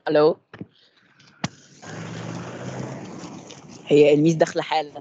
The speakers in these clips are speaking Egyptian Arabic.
الو هي الميس داخله حالا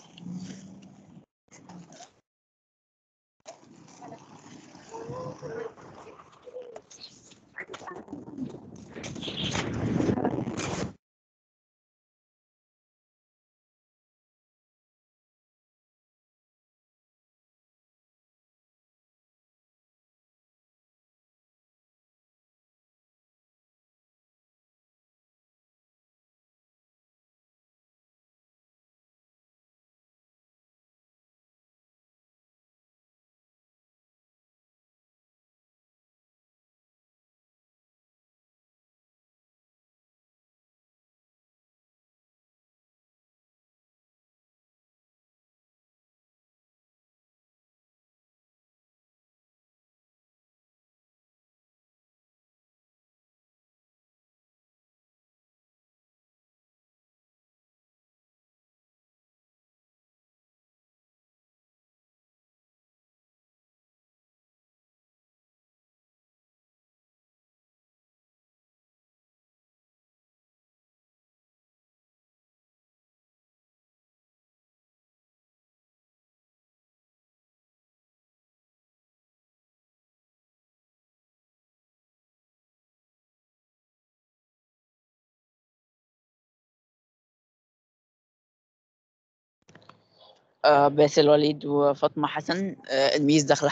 آه باسل وليد وفاطمه حسن آه الميس داخله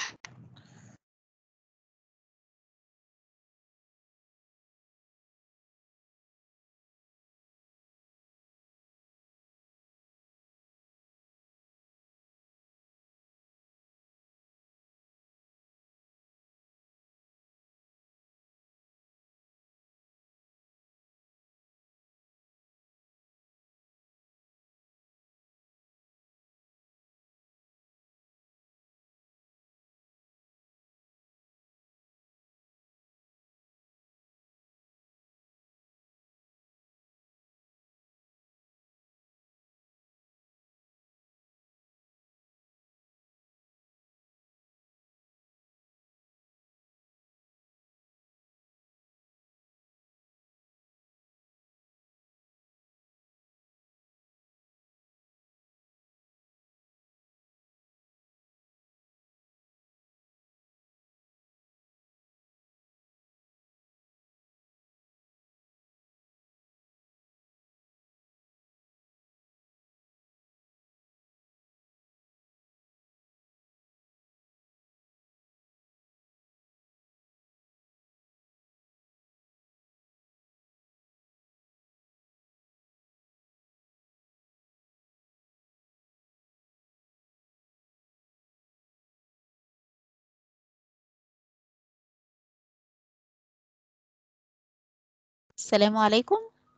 السلام عليكم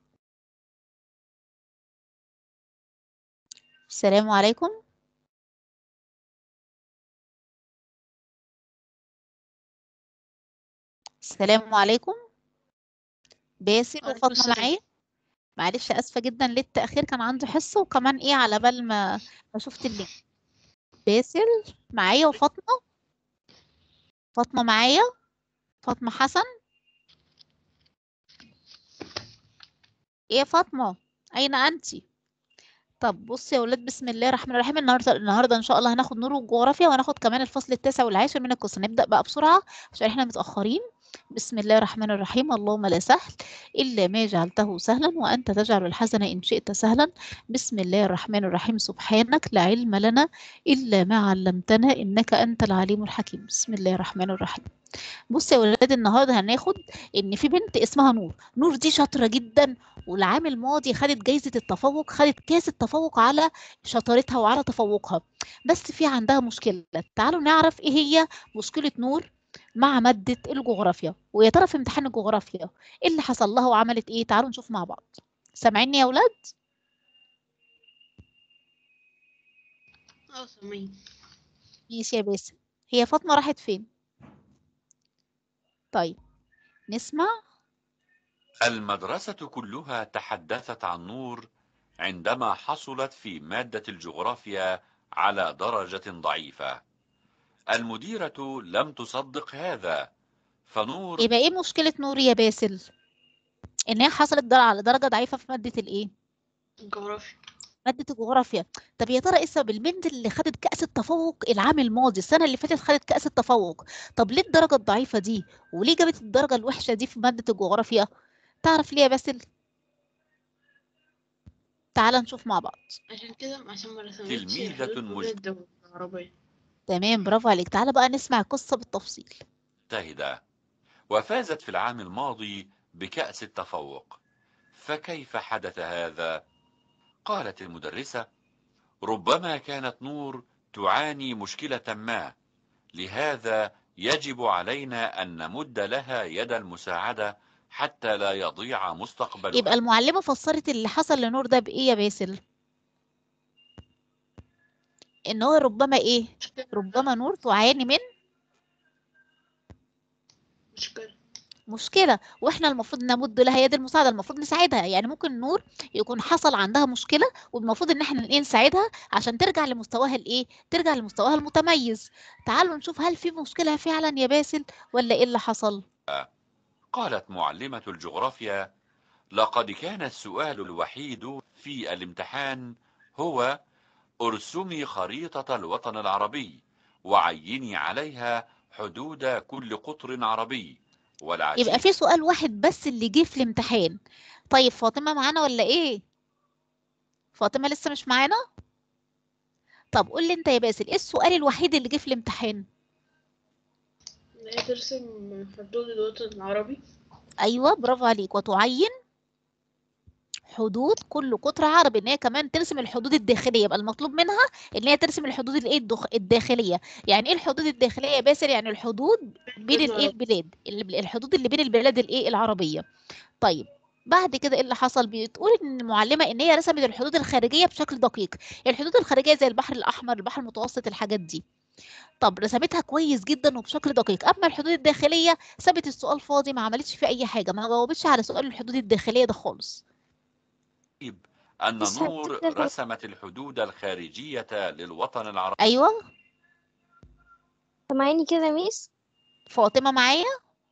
السلام عليكم السلام عليكم باسل وعليكم وفاطمة السلام. معايا معلش اسفة جدا للتأخير كان عنده حصة وكمان ايه على بال ما ما شفت اللينك باسل معايا وفاطمة فاطمة معايا فاطمة حسن ايه يا فاطمة أين أنتِ؟ طب بصي يا ولاد بسم الله الرحمن الرحيم النهارده النهارده ان شاء الله هناخد نور وجغرافيا وهناخد كمان الفصل التاسع والعاشر من القصه نبدا بقى بسرعه عشان احنا متاخرين بسم الله الرحمن الرحيم اللهم لا سهل الا ما جعلته سهلا وانت تجعل الحزن ان شئت سهلا بسم الله الرحمن الرحيم سبحانك لا علم لنا الا ما علمتنا انك انت العليم الحكيم بسم الله الرحمن الرحيم بصي يا ولاد النهارده هناخد ان في بنت اسمها نور نور دي شاطره جدا والعام الماضي خدت جايزه التفوق خدت كاس التفوق على شطارتها وعلى تفوقها بس في عندها مشكله تعالوا نعرف ايه هي مشكله نور مع ماده الجغرافيا ويا ترى في امتحان الجغرافيا ايه اللي حصل لها وعملت ايه تعالوا نشوف مع بعض سامعيني يا ولاد اه سامعين ماشي يا باسم هي فاطمه راحت فين طيب نسمع المدرسة كلها تحدثت عن نور عندما حصلت في مادة الجغرافيا على درجة ضعيفة المديرة لم تصدق هذا فنور يبقى ايه مشكله نور يا باسل ان هي حصلت در- على درجه ضعيفه في ماده الايه جغرافيا ماده الجغرافيا طب يا ترى ايه السبب البنت اللي خدت كاس التفوق العام الماضي السنه اللي فاتت خدت كاس التفوق طب ليه الدرجه الضعيفه دي وليه جابت الدرجه الوحشه دي في ماده الجغرافيا تعرف ليه يا باسل تعال نشوف مع بعض عشان كده عشان ما رسمتش تلميذة حدود مج- الدول العربية تمام برافو عليك تعال بقى نسمع القصه بالتفصيل مجتهدة وفازت في العام الماضي بكأس التفوق فكيف حدث هذا؟ قالت المدرسة ربما كانت نور تعاني مشكلة ما لهذا يجب علينا أن نمد لها يد المساعدة حتى لا يضيع مستقبلها يبقى المعلمه فسرت اللي حصل لنور ده بايه يا باسل ان هو ربما ايه ربما نور تعاني من مشكلة مشكلة واحنا المفروض نمد لها يد المساعدة المفروض نساعدها يعني ممكن نور يكون حصل عندها مشكلة والمفروض ان احنا ايه نساعدها عشان ترجع لمستواها الايه ترجع لمستواها المتميز تعالوا نشوف هل في مشكلة فعلا يا باسل ولا ايه اللي حصل قالت معلمة الجغرافيا لقد كان السؤال الوحيد في الامتحان هو ارسمي خريطة الوطن العربي وعيني عليها حدود كل قطر عربي والعسير يبقى في سؤال واحد بس اللي جه في الامتحان طيب فاطمة معانا ولا ايه فاطمة لسه مش معانا طب قول لي انت يا باسل ايه السؤال الوحيد اللي جه في الامتحان إن هي ترسم حدود الوطن العربي ايوه برافو عليك وتعين حدود كل قطر عربي ان هي كمان ترسم الحدود الداخليه يبقى المطلوب منها ان هي ترسم الحدود الايه الدخ- الداخليه يعني ايه الحدود الداخليه يا باسل يعني الحدود بين الايه البلاد ال- الحدود اللي بين البلاد الايه العربيه طيب بعد كده ايه اللي حصل بتقول ان المعلمه ان هي رسمت الحدود الخارجيه بشكل دقيق الحدود الخارجيه زي البحر الاحمر البحر المتوسط الحاجات دي طب رسمتها كويس جدا وبشكل دقيق اما الحدود الداخليه سابت السؤال فاضي ما عملتش فيه اي حاجه ما جاوبتش على سؤال الحدود الداخليه ده خالص أن بس نور هتفرق- رسمت الحدود الخارجية للوطن العربي ايوه سامعيني كده يا ميس فاطمه معايا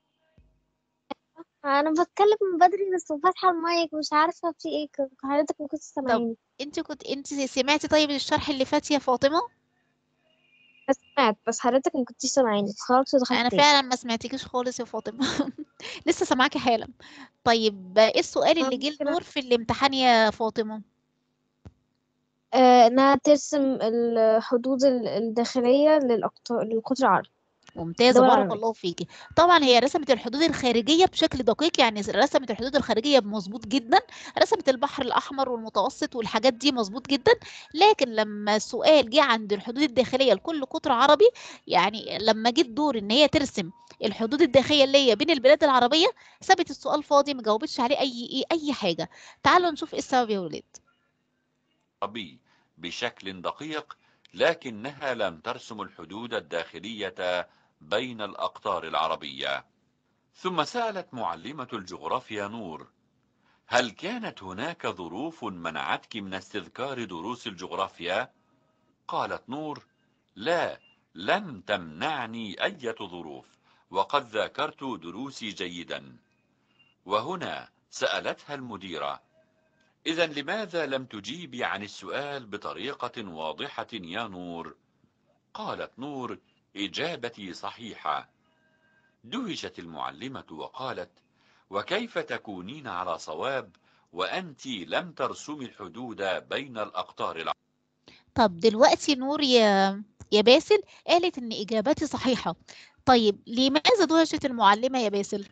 انا بتكلم من بدري بس فاتحه المايك مش عارفه في ايه ك- حضرتك ما كنتش سامعيني انت كنت انت سمعتي طيب الشرح اللي فات يا فاطمه بس سمعت بس حضرتك ما كنتش سامعيني خلاص دخلت انا تاني. فعلا ما سمعتكيش خالص يا فاطمه لسه سامعاكي حالا طيب ايه السؤال اللي جه ممكن لنور في الامتحان يا فاطمه آه انها ترسم الحدود ال- الداخليه للأقطار للقطر العربي ممتازة دول بارك عربية. الله فيكي طبعا هي رسمت الحدود الخارجية بشكل دقيق يعني رسمت الحدود الخارجية مظبوط جدا رسمت البحر الأحمر والمتوسط والحاجات دي مظبوط جدا لكن لما السؤال جه عند الحدود الداخلية لكل قطر عربي يعني لما جه الدور إن هي ترسم الحدود الداخلية اللي هي بين البلاد العربية سابت السؤال فاضي ما جاوبتش عليه أي إيه أي حاجة تعالوا نشوف إيه السبب يا ولاد العربي بشكل دقيق لكنها لم ترسم الحدود الداخلية بين الأقطار العربية ثم سألت معلمة الجغرافيا نور هل كانت هناك ظروف منعتك من استذكار دروس الجغرافيا؟ قالت نور لا لم تمنعني أي ظروف وقد ذاكرت دروسي جيدا وهنا سألتها المديرة إذا لماذا لم تجيبي عن السؤال بطريقة واضحة يا نور؟ قالت نور إجابتي صحيحة دهشت المعلمة وقالت وكيف تكونين على صواب وأنت لم ترسمي الحدود بين الأقطار الع... طب دلوقتي نور يا يا باسل قالت إن إجاباتي صحيحة طيب لماذا دهشت المعلمة يا باسل؟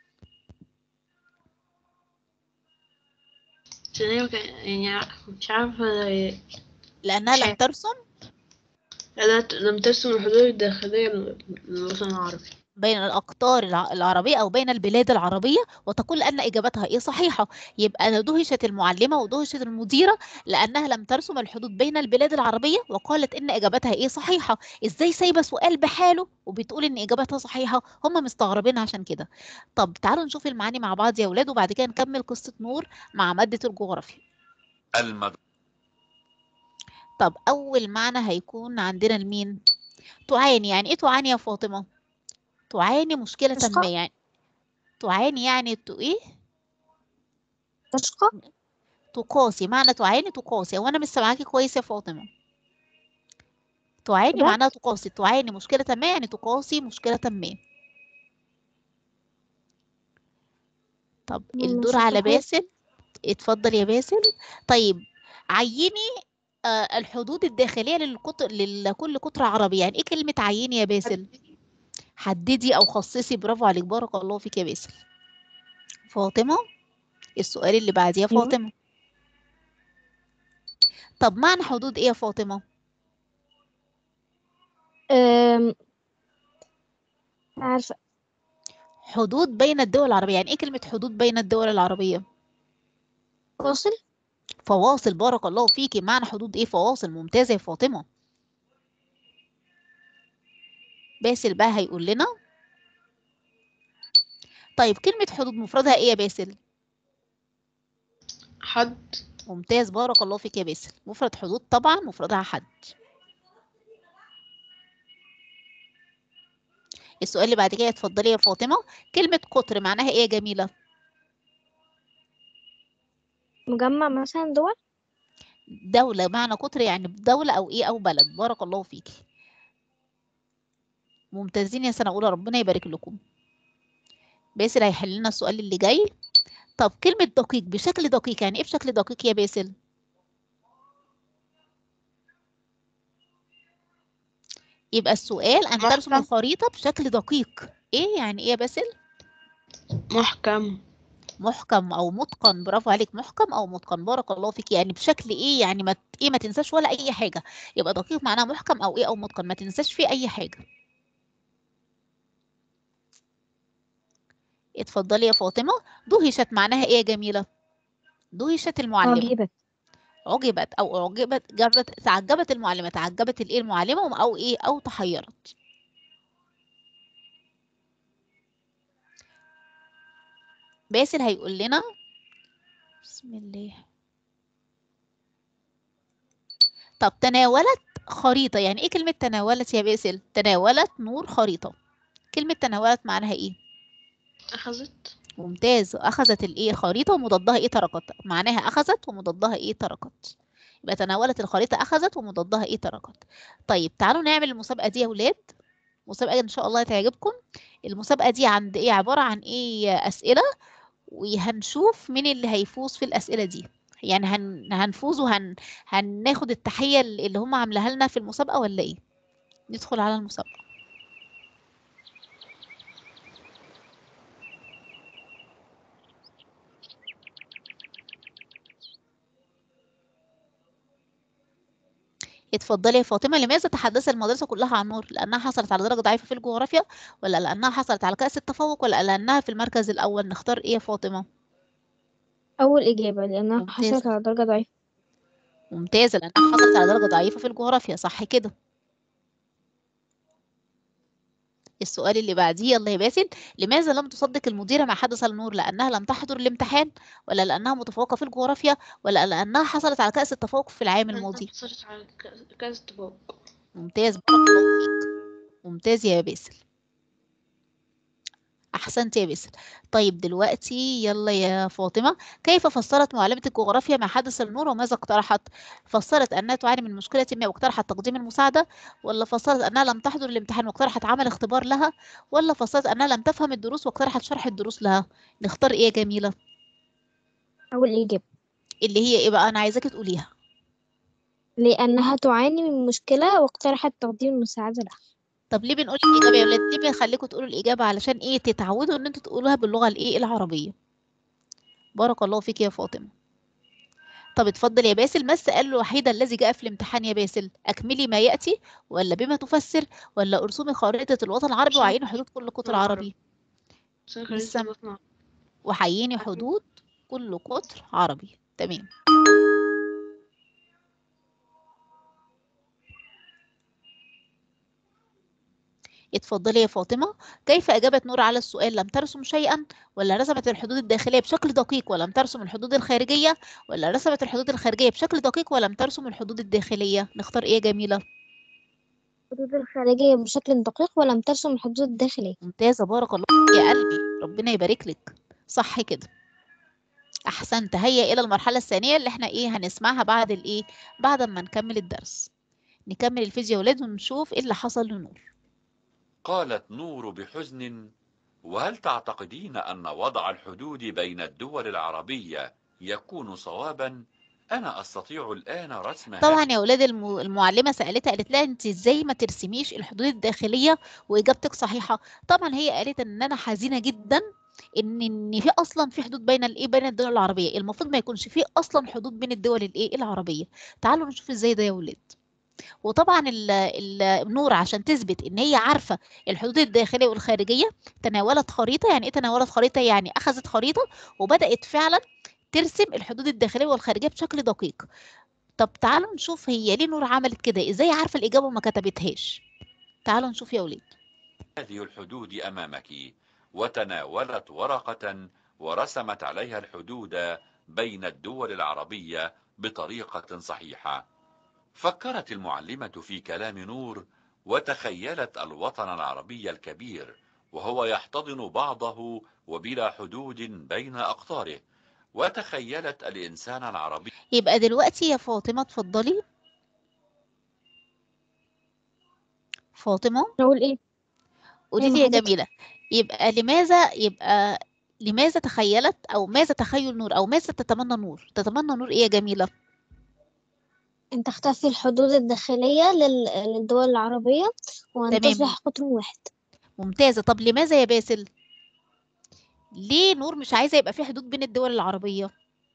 عشان هي مكان- يعني مش عارفة لأنها لم شايف. ترسم لا لم ترسم الحدود الداخلية للوطن العربي بين الأقطار الع- العربية أو بين البلاد العربية وتقول أن إجابتها إيه صحيحة يبقى دهشت المعلمة ودهشت المديرة لأنها لم ترسم الحدود بين البلاد العربية وقالت إن إجابتها إيه صحيحة إزاي سايبة سؤال بحاله وبتقول إن إجابتها صحيحة هم مستغربين عشان كده طب تعالوا نشوف المعاني مع بعض يا أولاد وبعد كده نكمل قصة نور مع مادة الجغرافيا المد... طب أول معنى هيكون عندنا لمين تعاني يعني إيه تعاني يا فاطمة تعاني مشكلة تشقى؟ ما يعني تعاني يعني تو إيه تشقى تقاسي معنى تعاني تقاسي هو انا مش سامعاكي كويس يا فاطمه تعاني بجد؟ معناها تقاسي تعاني مشكله ما يعني تقاسي مشكله ما طب مم، الدور مش على متخيل. باسل اتفضل يا باسل طيب عيني آه، الحدود الداخليه للقطر لكل قطر عربي يعني ايه كلمه عيني يا باسل حددي او خصصي برافو عليك بارك الله فيك يا باسل فاطمه السؤال اللي بعديه يا أيوة. فاطمه طب معنى حدود ايه يا فاطمه أم... عارفة حدود بين الدول العربيه يعني ايه كلمه حدود بين الدول العربيه واصل فواصل بارك الله فيكي معنى حدود ايه فواصل ممتازه يا فاطمه باسل بقى هيقول لنا طيب كلمه حدود مفردها ايه يا باسل حد ممتاز بارك الله فيك يا باسل مفرد حدود طبعا مفردها حد السؤال اللي بعد كده اتفضلي يا فاطمه كلمه قطر معناها ايه يا جميله مجمع مثلا دول دولة معنى قطر يعني دولة أو إيه أو بلد بارك الله فيكي ممتازين يا سنة أولى ربنا يبارك لكم باسل هيحل لنا السؤال اللي جاي طب كلمة دقيق بشكل دقيق يعني إيه بشكل دقيق يا باسل؟ يبقى السؤال أن ترسم محكم. الخريطة بشكل دقيق إيه يعني إيه يا باسل؟ محكم محكم او متقن برافو عليك محكم او متقن بارك الله فيك يعني بشكل ايه يعني ما ت- ايه ما تنساش ولا اي حاجه يبقى دقيق معناه محكم او ايه او متقن ما تنساش فيه اي حاجه اتفضلي يا فاطمه دهشت معناها ايه يا جميله دهشت المعلمه عجيبة عجبت او اعجبت جبت تعجبت المعلمه تعجبت الايه المعلمه او ايه او تحيرت باسل هيقول لنا بسم الله طب تناولت خريطة يعني ايه كلمة تناولت يا باسل تناولت نور خريطة كلمة تناولت معناها ايه أخذت ممتاز اخذت الايه خريطة ومضادها ايه تركت معناها اخذت ومضادها ايه تركت يبقى تناولت الخريطة اخذت ومضادها ايه تركت طيب تعالوا نعمل المسابقة دي يا ولاد مسابقة ان شاء الله تعجبكم المسابقة دي عند ايه عبارة عن ايه اسئلة وهنشوف مين اللي هيفوز في الأسئلة دي يعني هن... هنفوز وهن هناخد التحية اللي هم عاملاها لنا في المسابقة ولا ايه ندخل على المسابقة اتفضلي يا فاطمة لماذا تحدث المدرسة كلها عن نور لأنها حصلت على درجة ضعيفة في الجغرافيا ولا لأنها حصلت على كأس التفوق ولا لأنها في المركز الأول نختار ايه يا فاطمة أول إجابة لأنها ممتاز. حصلت على درجة ضعيفة ممتازة لأنها حصلت على درجة ضعيفة في الجغرافيا صح كده السؤال اللي بعديه يلا يا باسل لماذا لم تصدق المديرة ما حدث النور لأنها لم تحضر الامتحان ولا لأنها متفوقة في الجغرافيا ولا لأنها حصلت على كأس التفوق في العام الماضي حصلت على ك- كأس التفوق ممتاز بارك الله فيك ممتاز يا باسل أحسنت يا باسل طيب دلوقتي يلا يا فاطمة كيف فسرت معلمة الجغرافيا ما حدث النور وماذا اقترحت فسرت أنها تعاني من مشكلة ما واقترحت تقديم المساعدة ولا فسرت أنها لم تحضر الامتحان واقترحت عمل اختبار لها ولا فسرت أنها لم تفهم الدروس واقترحت شرح الدروس لها نختار إيه يا جميلة أول إجابة اللي هي إيه بقى أنا عايزاكي تقوليها لأنها تعاني من مشكلة واقترحت تقديم المساعدة لها طب ليه بنقول الإجابة يا ولاد ليه بنخليكم تقولوا الإجابة علشان إيه تتعودوا إن أنتوا تقولوها باللغة الإيه العربية بارك الله فيك يا فاطمة طب اتفضل يا باسل ما السؤال الوحيد الذي جاء في الامتحان يا باسل أكملي ما يأتي ولا بما تفسر ولا ارسمي خريطة الوطن العربي شرح وعيني حدود كل قطر الوطن عربي عشان لسه خلينا نصنع وحييني حدود كل قطر عربي تمام اتفضلي يا فاطمة كيف أجابت نور على السؤال لم ترسم شيئا ولا رسمت الحدود الداخلية بشكل دقيق ولم ترسم الحدود الخارجية ولا رسمت الحدود الخارجية بشكل دقيق ولم ترسم الحدود الداخلية نختار ايه يا جميلة الحدود الخارجية بشكل دقيق ولم ترسم الحدود الداخلية ممتازة بارك الله فيك يا قلبي ربنا يبارك لك صح كده احسنت هيا الى المرحله الثانيه اللي احنا ايه هنسمعها بعد الايه بعد ما نكمل الدرس نكمل الفيزياء يا ولاد ونشوف ايه اللي حصل لنور قالت نور بحزن وهل تعتقدين أن وضع الحدود بين الدول العربية يكون صوابا؟ أنا أستطيع الآن رسم طبعا يا ولاد الم- المعلمه سالتها قالت لها انت ازاي ما ترسميش الحدود الداخليه واجابتك صحيحه طبعا هي قالت ان انا حزينه جدا ان ان في اصلا في حدود بين الايه بين الدول العربيه المفروض ما يكونش في اصلا حدود بين الدول الايه العربيه تعالوا نشوف ازاي ده يا ولاد وطبعا ال- ال- النور عشان تثبت ان هي عارفه الحدود الداخليه والخارجيه تناولت خريطه يعني ايه تناولت خريطه يعني اخذت خريطه وبدات فعلا ترسم الحدود الداخليه والخارجيه بشكل دقيق طب تعالوا نشوف هي ليه نور عملت كده ازاي عارفه الاجابه وما كتبتهاش تعالوا نشوف يا ولاد هذه الحدود أمامك وتناولت ورقة ورسمت عليها الحدود بين الدول العربية بطريقة صحيحة فكرت المعلمة في كلام نور وتخيلت الوطن العربي الكبير وهو يحتضن بعضه وبلا حدود بين أقطاره وتخيلت الإنسان العربي يبقى دلوقتي يا فاطمه اتفضلي فاطمه نقول ايه قولي أيوة لي يا حضرتك. جميله يبقى لماذا يبقى لماذا تخيلت او ماذا تخيل نور او ماذا تتمنى نور تتمنى نور ايه يا جميله ان تختفي الحدود الداخلية لل- للدول العربية وان تمام. تصبح قطر واحد ممتازه طب لماذا يا باسل ليه نور مش عايزه يبقى في حدود بين الدول العربيه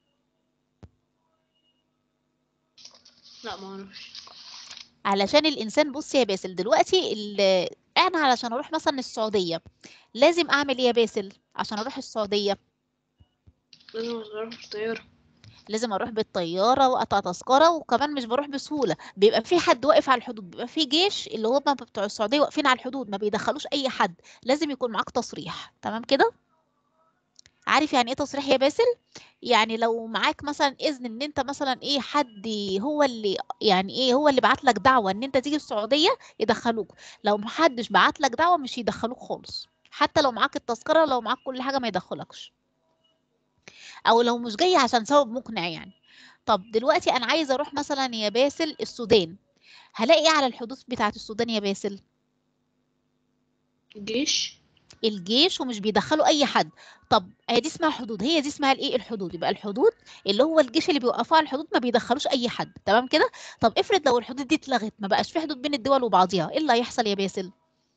لا ما اعرفش علشان الانسان بص يا باسل دلوقتي ال- انا علشان اروح مثلا السعوديه لازم اعمل ايه يا باسل عشان اروح السعوديه لازم اروح في الطيارة لازم اروح بالطياره واقطع تذكره وكمان مش بروح بسهوله بيبقى في حد واقف على الحدود بيبقى في جيش اللي هم بتوع السعوديه واقفين على الحدود ما بيدخلوش اي حد لازم يكون معاك تصريح تمام كده عارف يعني ايه تصريح يا باسل يعني لو معاك مثلا اذن ان انت مثلا ايه حد هو اللي يعني ايه هو اللي بعت لك دعوه ان انت تيجي السعوديه يدخلوك لو محدش بعت لك دعوه مش يدخلوك خالص حتى لو معاك التذكره لو معاك كل حاجه ما يدخلكش او لو مش جاي عشان سبب مقنع يعني طب دلوقتي انا عايزه اروح مثلا يا باسل السودان هلاقي ايه على الحدود بتاعه السودان يا باسل الجيش الجيش ومش بيدخلوا اي حد طب هي دي اسمها حدود هي دي اسمها الايه الحدود يبقى الحدود اللي هو الجيش اللي بيوقفوا على الحدود ما بيدخلوش اي حد تمام كده طب افرض لو الحدود دي اتلغت ما بقاش في حدود بين الدول وبعضيها ايه اللي هيحصل يا باسل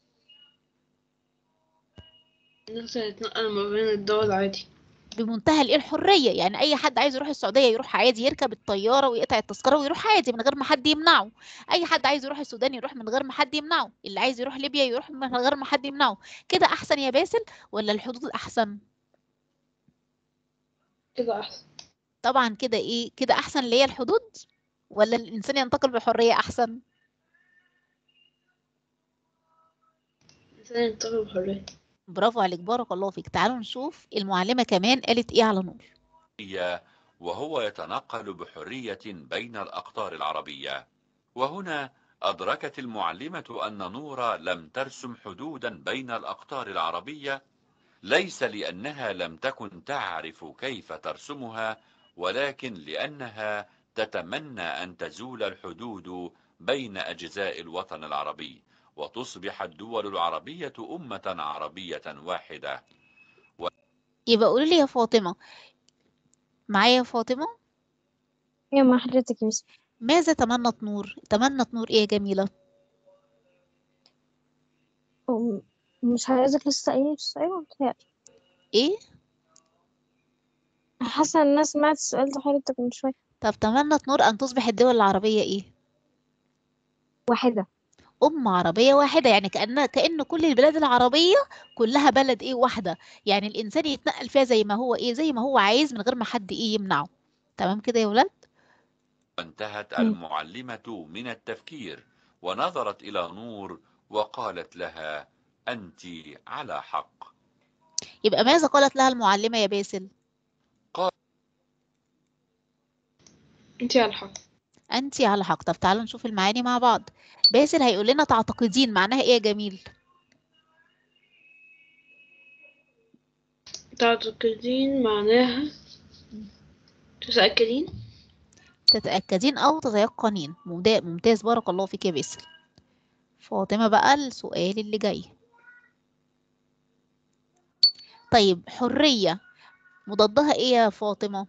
الناس هتتنقل ما بين الدول عادي بمنتهى الايه الحريه يعني اي حد عايز يروح السعوديه يروح عادي يركب الطياره ويقطع التذكره ويروح عادي من غير ما حد يمنعه اي حد عايز يروح السودان يروح من غير ما حد يمنعه اللي عايز يروح ليبيا يروح من غير ما حد يمنعه كده احسن يا باسل ولا الحدود احسن كده احسن طبعا كده ايه كده احسن اللي هي الحدود ولا الانسان ينتقل بحريه احسن الانسان ينتقل بحرية برافو عليك بارك الله فيك تعالوا نشوف المعلمه كمان قالت ايه على نور وهو يتنقل بحرية بين الأقطار العربية وهنا أدركت المعلمة أن نور لم ترسم حدودا بين الأقطار العربية ليس لأنها لم تكن تعرف كيف ترسمها ولكن لأنها تتمنى أن تزول الحدود بين أجزاء الوطن العربي وتصبح الدول العربية أمة عربية واحدة يبقى قولي لي يا فاطمه معايا يا فاطمه يا مع حضرتك يا مس ماذا تمنت نور تمنت نور ايه يا جميله أم- مش عايزك لسه قايلة السؤال ولا متهيألي؟ ايه حاسة ان انا سمعت السؤال ده حضرتك من شوية طب تمنت نور ان تصبح الدول العربيه ايه واحدة أمة عربية واحدة يعني كأن كأن كل البلاد العربية كلها بلد إيه واحدة يعني الإنسان يتنقل فيها زي ما هو إيه زي ما هو عايز من غير ما حد إيه يمنعه تمام كده يا ولاد وانتهت مم. المعلمة من التفكير ونظرت إلى نور وقالت لها أنت على حق يبقى ماذا قالت لها المعلمة يا باسل انت على الحق أنت على حق طب تعالوا نشوف المعاني مع بعض باسل هيقول لنا تعتقدين معناها إيه يا جميل تعتقدين معناها متأكدين تتأكدين أو تتيقنين ممدا- ممتاز بارك الله فيك يا باسل فاطمة بقى السؤال اللي جاي طيب حرية مضادها ايه يا فاطمة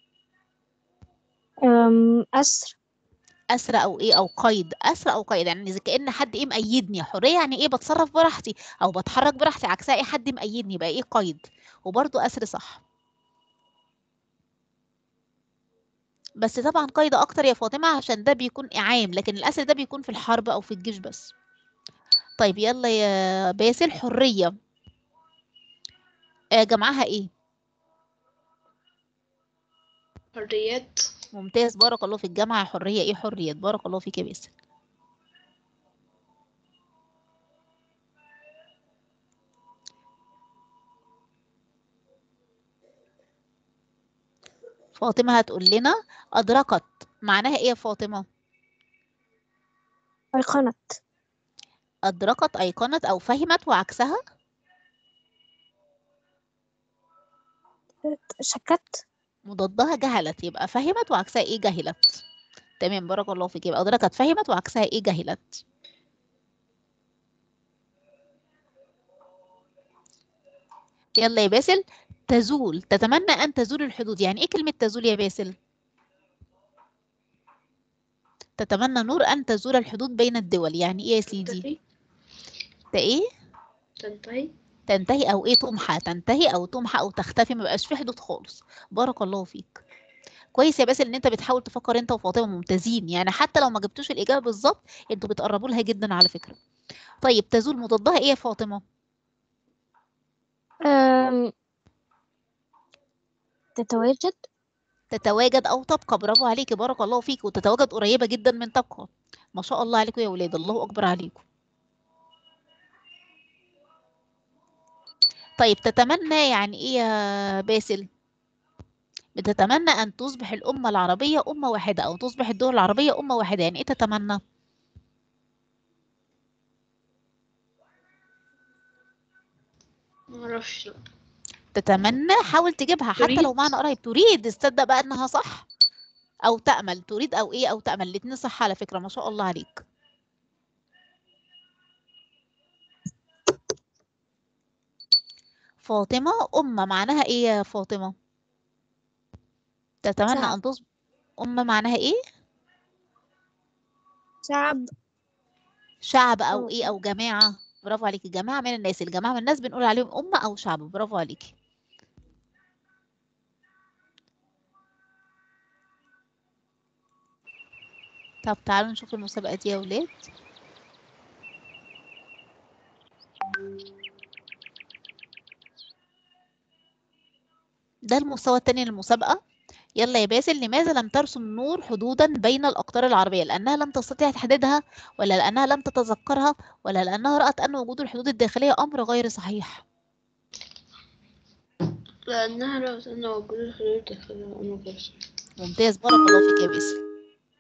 أم، أسر أسرى أو ايه أو قيد أسرى أو قيد يعني إذا كأن حد ايه مقيدني حرية يعني ايه بتصرف براحتي أو بتحرك براحتي عكسها ايه حد مقيدني يبقى ايه قيد وبرضو أسر صح بس طبعا قيد أكتر يا فاطمة عشان ده بيكون إعام لكن الأسر ده بيكون في الحرب أو في الجيش بس طيب يلا يا باسل حرية آه جمعها ايه حريات ممتاز بارك الله في الجامعة حرية ايه حريات بارك الله فيك يا باسل فاطمة هتقول لنا أدركت معناها ايه يا فاطمة أيقنت أدركت أيقنت أو فهمت وعكسها شكت مضادها جهلت يبقى فهمت وعكسها ايه جهلت تمام بارك الله فيك يبقى أدركت فهمت وعكسها ايه جهلت يلا يا باسل تزول تتمنى أن تزول الحدود يعني ايه كلمة تزول يا باسل تتمنى نور أن تزول الحدود بين الدول يعني ايه يا سيدي تنتهي ده ايه تنتهي تنتهي او ايه تمحى تنتهي او تمحى او تختفي ما بقاش في حدود خالص بارك الله فيك كويس يا باسل ان انت بتحاول تفكر انت وفاطمه ممتازين يعني حتى لو ما جبتوش الاجابه بالظبط انتوا بتقربوا لها جدا على فكره طيب تزول مضادها ايه يا فاطمه أم، تتواجد تتواجد او تبقى برافو عليكي بارك الله فيك وتتواجد قريبه جدا من تبقى ما شاء الله عليكم يا ولاد الله اكبر عليكم طيب تتمنى يعني ايه يا باسل بتتمنى ان تصبح الامه العربيه امه واحده او تصبح الدول العربيه امه واحده يعني ايه تتمنى معرفش لا تتمنى حاول تجيبها حتى لو تريد. معنى قريب تريد تصدق بقى انها صح او تأمل تريد او ايه او تأمل الاتنين صح على فكرة ما شاء الله عليك فاطمة أمة معناها ايه يا فاطمة تتمنى شعب. ان تصبح أمة معناها ايه شعب شعب او أو- ايه او جماعة برافو عليكي جماعة من الناس الجماعة من الناس بنقول عليهم أمة او شعب برافو عليكي طب تعالوا نشوف المسابقة دي يا ولاد ده المستوى التاني للمسابقة يلا يا باسل لماذا لم ترسم نور حدودا بين الأقطار العربية لأنها لم تستطيع تحديدها ولا لأنها لم تتذكرها ولا لأنها رأت أن وجود الحدود الداخلية أمر غير صحيح لأنها رأت أن وجود الحدود الداخلية أمر غير صحيح ممتاز بارك الله فيك يا باسل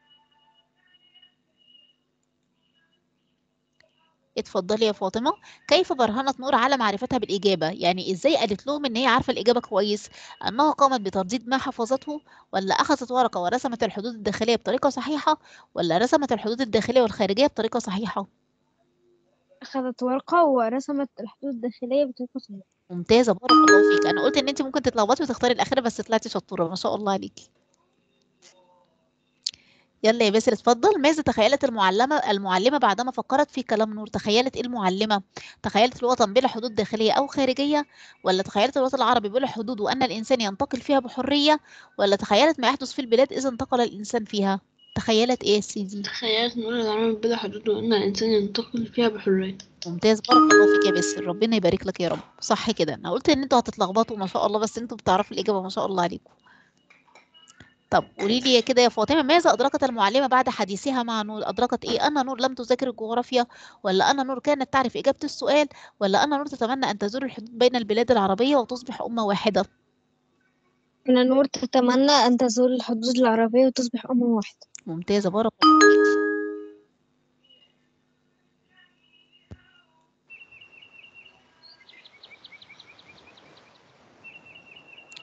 اتفضلي يا فاطمة كيف برهنت نور على معرفتها بالإجابة يعني إزاي قالت لهم إن هي عارفة الإجابة كويس أنها قامت بترديد ما حفظته ولا أخذت ورقة ورسمت الحدود الداخلية بطريقة صحيحة ولا رسمت الحدود الداخلية والخارجية بطريقة صحيحة أخذت ورقة ورسمت الحدود الداخلية بطريقة صحيحة ممتازة بارك الله فيك أنا قلت إن أنت ممكن تتلخبطي وتختاري الأخيرة بس طلعتي شطورة ما شاء الله عليكي يلا يا باسل اتفضل ماذا تخيلت المعلمة المعلمة بعدما فكرت في كلام نور تخيلت ايه المعلمة تخيلت الوطن بلا حدود داخلية أو خارجية ولا تخيلت الوطن العربي بلا حدود وأن الإنسان ينتقل فيها بحرية ولا تخيلت ما يحدث في البلاد إذا انتقل الإنسان فيها تخيلت ايه يا سيدي تخيلت نور العالم بلا حدود وأن الإنسان ينتقل فيها بحرية ممتاز بارك الله فيك يا باسل ربنا يبارك لك يا رب صح كده انا قلت ان انتوا هتتلخبطوا ما شاء الله بس انتوا بتعرفوا الإجابة ما شاء الله عليكم طب قولي لي كده يا فاطمة ماذا أدركت المعلمة بعد حديثها مع نور أدركت إيه أن نور لم تذاكر الجغرافيا ولا أن نور كانت تعرف إجابة السؤال ولا أن نور تتمنى أن تزور الحدود بين البلاد العربية وتصبح أمة واحدة أن نور تتمنى أن تزول الحدود العربية وتصبح أمة واحدة ممتازة بارك الله فيك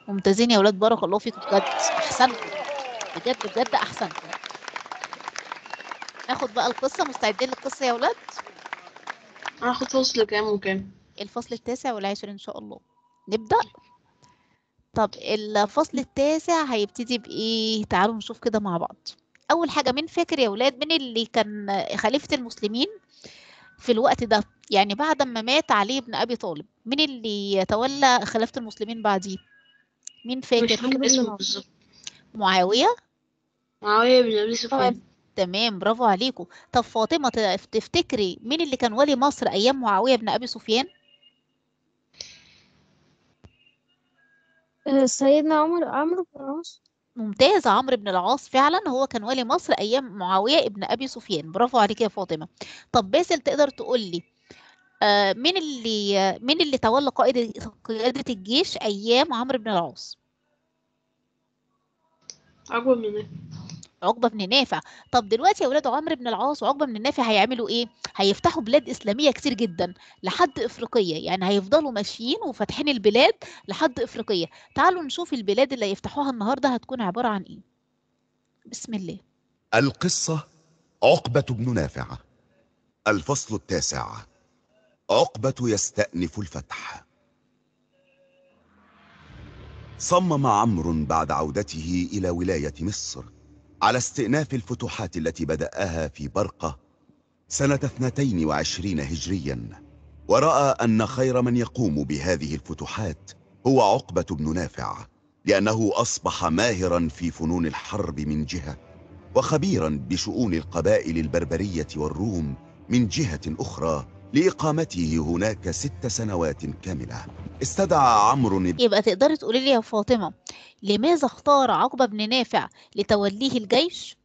ممتازين يا ولاد بارك الله فيكم بجد احسنتم بجد بجد احسنتم ناخد بقى القصه مستعدين للقصه يا ولاد هاخد فصل كام وكام الفصل التاسع والعاشر ان شاء الله نبدا طب الفصل التاسع هيبتدي بايه تعالوا نشوف كده مع بعض اول حاجه مين فاكر يا ولاد مين اللي كان خليفه المسلمين في الوقت ده يعني بعد ما مات علي بن ابي طالب مين اللي تولى خلافه المسلمين بعديه مين مش فاكر فاكر اسمه بالظبط معاويه معاوية بن أبي سفيان تمام برافو عليكم طب فاطمه ت- تفتكري مين اللي كان ولي مصر ايام معاويه بن ابي سفيان آه، سيدنا عمر عمرو بن العاص ممتاز عمرو بن العاص فعلا هو كان ولي مصر ايام معاويه ابن ابي سفيان برافو عليك يا فاطمه طب باسل تقدر تقول لي آه مين اللي مين اللي تولى قائد قياده الجيش ايام عمرو بن العاص أكبر من عقبه بن نافع طب دلوقتي يا ولاد عمرو بن العاص وعقبه بن نافع هيعملوا ايه هيفتحوا بلاد اسلاميه كتير جدا لحد افريقيا يعني هيفضلوا ماشيين وفاتحين البلاد لحد افريقيا تعالوا نشوف البلاد اللي هيفتحوها النهارده هتكون عباره عن ايه بسم الله القصة عقبة بن نافع الفصل التاسع عقبة يستأنف الفتح صمم عمرو بعد عودته إلى ولاية مصر على استئناف الفتوحات التي بدأها في برقة سنة 22 هجريا ورأى أن خير من يقوم بهذه الفتوحات هو عقبة بن نافع لأنه أصبح ماهرا في فنون الحرب من جهة وخبيرا بشؤون القبائل البربرية والروم من جهة أخرى لإقامته هناك ست سنوات كاملة استدعى عمرو بن يبقى تقدري تقولي لي يا فاطمة لماذا اختار عقبة بن نافع لتوليه الجيش؟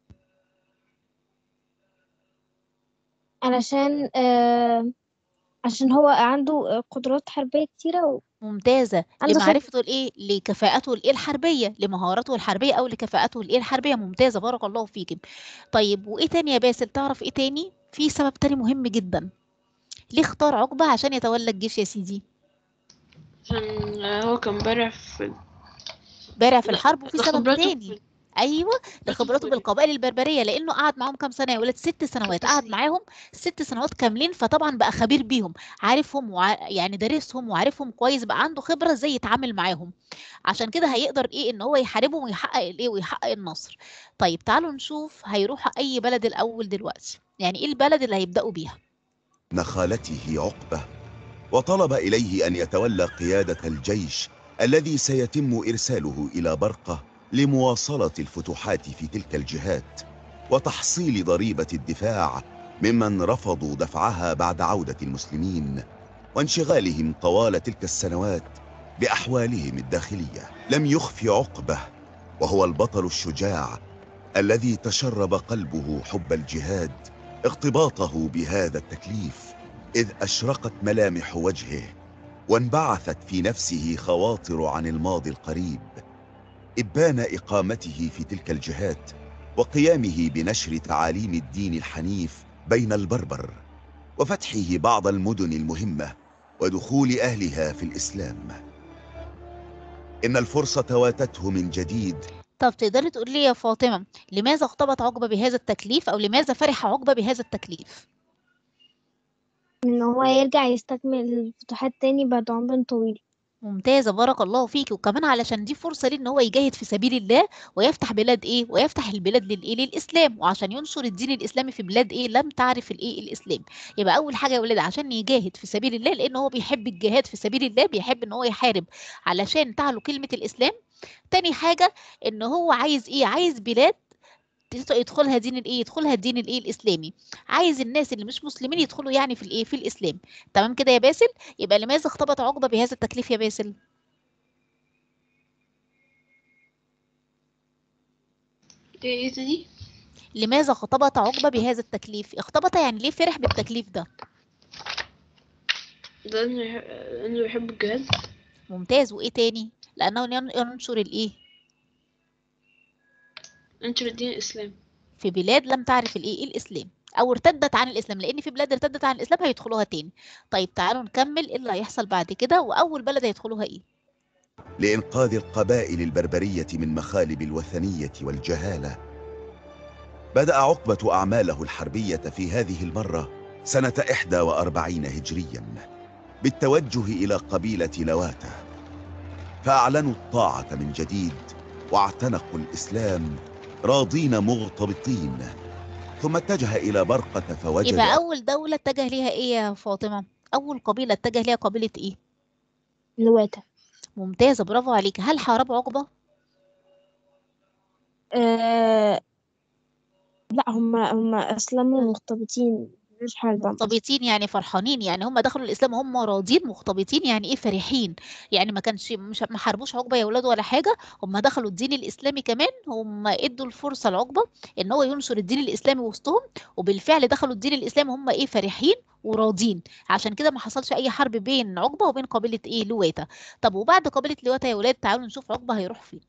علشان آه عشان هو عنده قدرات حربية كتيرة و... ممتازة عنده خبرة. لمعرفته الايه لكفاءته الايه الحربية لمهاراته الحربية او لكفاءته الايه الحربية ممتازة بارك الله فيك طيب وايه تاني يا باسل تعرف ايه تاني في سبب تاني مهم جدا ليه اختار عقبة عشان يتولى الجيش يا سيدي عشان هو كان بارع في بارع في لا، الحرب وفي سبب خبرته تاني في- ايوه لخبرته في- بالقبائل البربريه لانه قعد معاهم كام سنه يا ولاد ست سنوات قعد سنين. معاهم ست سنوات كاملين فطبعا بقى خبير بيهم عارفهم وع... يعني دارسهم وعارفهم كويس بقى عنده خبره ازاي يتعامل معاهم عشان كده هيقدر ايه ان هو يحاربهم ويحقق الايه ويحقق النصر طيب تعالوا نشوف هيروحوا اي بلد الاول دلوقتي يعني ايه البلد اللي هيبداوا بيها خالته عقبة وطلب إليه أن يتولى قيادة الجيش الذي سيتم إرساله إلى برقة لمواصلة الفتوحات في تلك الجهات وتحصيل ضريبة الدفاع ممن رفضوا دفعها بعد عودة المسلمين وانشغالهم طوال تلك السنوات بأحوالهم الداخلية لم يخف عقبة وهو البطل الشجاع الذي تشرب قلبه حب الجهاد اغتباطه بهذا التكليف إذ أشرقت ملامح وجهه وانبعثت في نفسه خواطر عن الماضي القريب إبان إقامته في تلك الجهات وقيامه بنشر تعاليم الدين الحنيف بين البربر وفتحه بعض المدن المهمة ودخول أهلها في الإسلام إن الفرصة واتته من جديد طب تقدري تقولي لي يا فاطمه لماذا اغتبط عقبه بهذا التكليف او لماذا فرح عقبه بهذا التكليف إن هو يرجع يستكمل الفتوحات تاني بعد عمر طويل ممتازة بارك الله فيك وكمان علشان دي فرصة ليه ان هو يجاهد في سبيل الله ويفتح بلاد ايه ويفتح البلاد للايه للاسلام وعشان ينشر الدين الاسلامي في بلاد ايه لم تعرف الايه الاسلام يبقى اول حاجة يا ولاد عشان يجاهد في سبيل الله لان هو بيحب الجهاد في سبيل الله بيحب ان هو يحارب علشان تعلو كلمة الاسلام تاني حاجة ان هو عايز ايه عايز بلاد تت- يدخلها دين الايه يدخلها الدين الايه الاسلامي عايز الناس اللي مش مسلمين يدخلوا يعني في الايه في الاسلام تمام كده يا باسل يبقى لماذا اختبط عقبة بهذا التكليف يا باسل ايه ايه تاني لماذا خطبت عقبة بهذا التكليف اختبط يعني ليه فرح بالتكليف ده ده انه يح- انه يحب الجهاد ممتاز وايه تاني لانه ين- ينشر الايه انشر الدين الاسلام في بلاد لم تعرف الايه الاسلام او ارتدت عن الاسلام لان في بلاد ارتدت عن الاسلام هيدخلوها تاني طيب تعالوا نكمل ايه اللي هيحصل بعد كده واول بلد هيدخلوها ايه لإنقاذ القبائل البربرية من مخالب الوثنية والجهالة بدأ عقبة أعماله الحربية في هذه المرة سنة 41 هجريا بالتوجه إلى قبيلة لواتة فأعلنوا الطاعة من جديد واعتنقوا الإسلام راضين مغتبطين ثم اتجه إلى برقة فوجد يبقى أول دولة اتجه ليها إيه يا فاطمة؟ أول قبيلة اتجه ليها قبيلة إيه؟ لواتة ممتازة برافو عليك هل حاربوا عقبة؟ آه... لا هم هم أسلموا مرتبطين مش حرب مختبطين يعني فرحانين يعني هم دخلوا الاسلام وهم راضين مختبطين يعني ايه فرحين يعني ما كانش مش ما حاربوش عقبه يا اولاد ولا حاجه هم دخلوا الدين الاسلامي كمان هم ادوا الفرصه لعقبه ان هو ينشر الدين الاسلامي وسطهم وبالفعل دخلوا الدين الاسلامي هم ايه فرحين وراضين عشان كده ما حصلش اي حرب بين عقبه وبين قبيله ايه لواتا طب وبعد قبيله لواتا يا اولاد تعالوا نشوف عقبه هيروح فين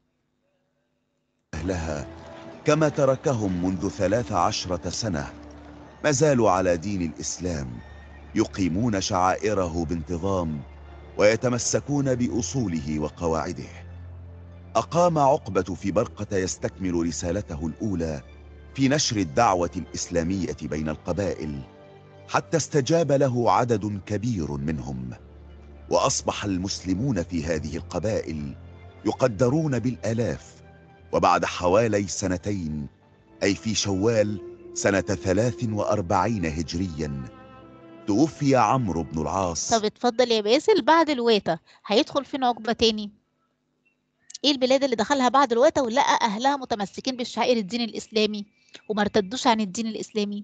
أهلها كما تركهم منذ ثلاث عشرة سنة ما زالوا على دين الإسلام يقيمون شعائره بانتظام ويتمسكون بأصوله وقواعده أقام عقبة في برقة يستكمل رسالته الأولى في نشر الدعوة الإسلامية بين القبائل حتى استجاب له عدد كبير منهم وأصبح المسلمون في هذه القبائل يقدرون بالآلاف وبعد حوالي سنتين أي في شوال سنة ثلاث وأربعين هجريا توفي عمرو بن العاص طب اتفضل يا باسل بعد الواتا هيدخل فين عقبه تاني ايه البلاد اللي دخلها بعد الواتا ولقى اهلها متمسكين بالشعائر الدين الاسلامي وما ارتدوش عن الدين الاسلامي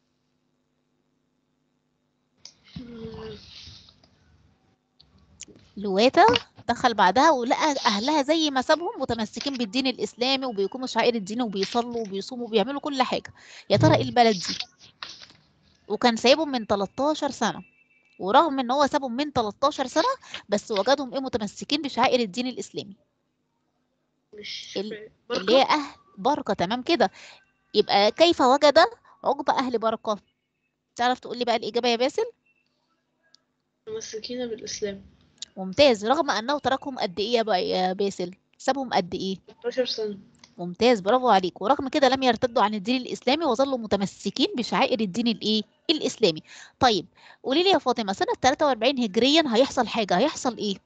لواتا دخل بعدها ولقى اهلها زي ما سابهم متمسكين بالدين الاسلامي وبيقوموا شعائر الدين وبيصلوا وبيصوموا وبيعملوا كل حاجه يا ترى ايه البلد دي وكان سايبهم من 13 سنه ورغم ان هو سابهم من 13 سنه بس وجدهم ايه متمسكين بشعائر الدين الاسلامي مش ال- فاهم. اللي هي اهل بركه تمام كده يبقى كيف وجد عقبه اهل بركه تعرف تقول لي بقى الاجابه يا باسل متمسكين بالإسلام ممتاز رغم انه تركهم قد ايه يا بقى- يا باسل سابهم قد ايه 13 سنة ممتاز برافو عليك ورغم كده لم يرتدوا عن الدين الإسلامي وظلوا متمسكين بشعائر الدين الإيه؟ الإسلامي. طيب قولي لي يا فاطمة سنة 43 هجريا هيحصل حاجة هيحصل إيه؟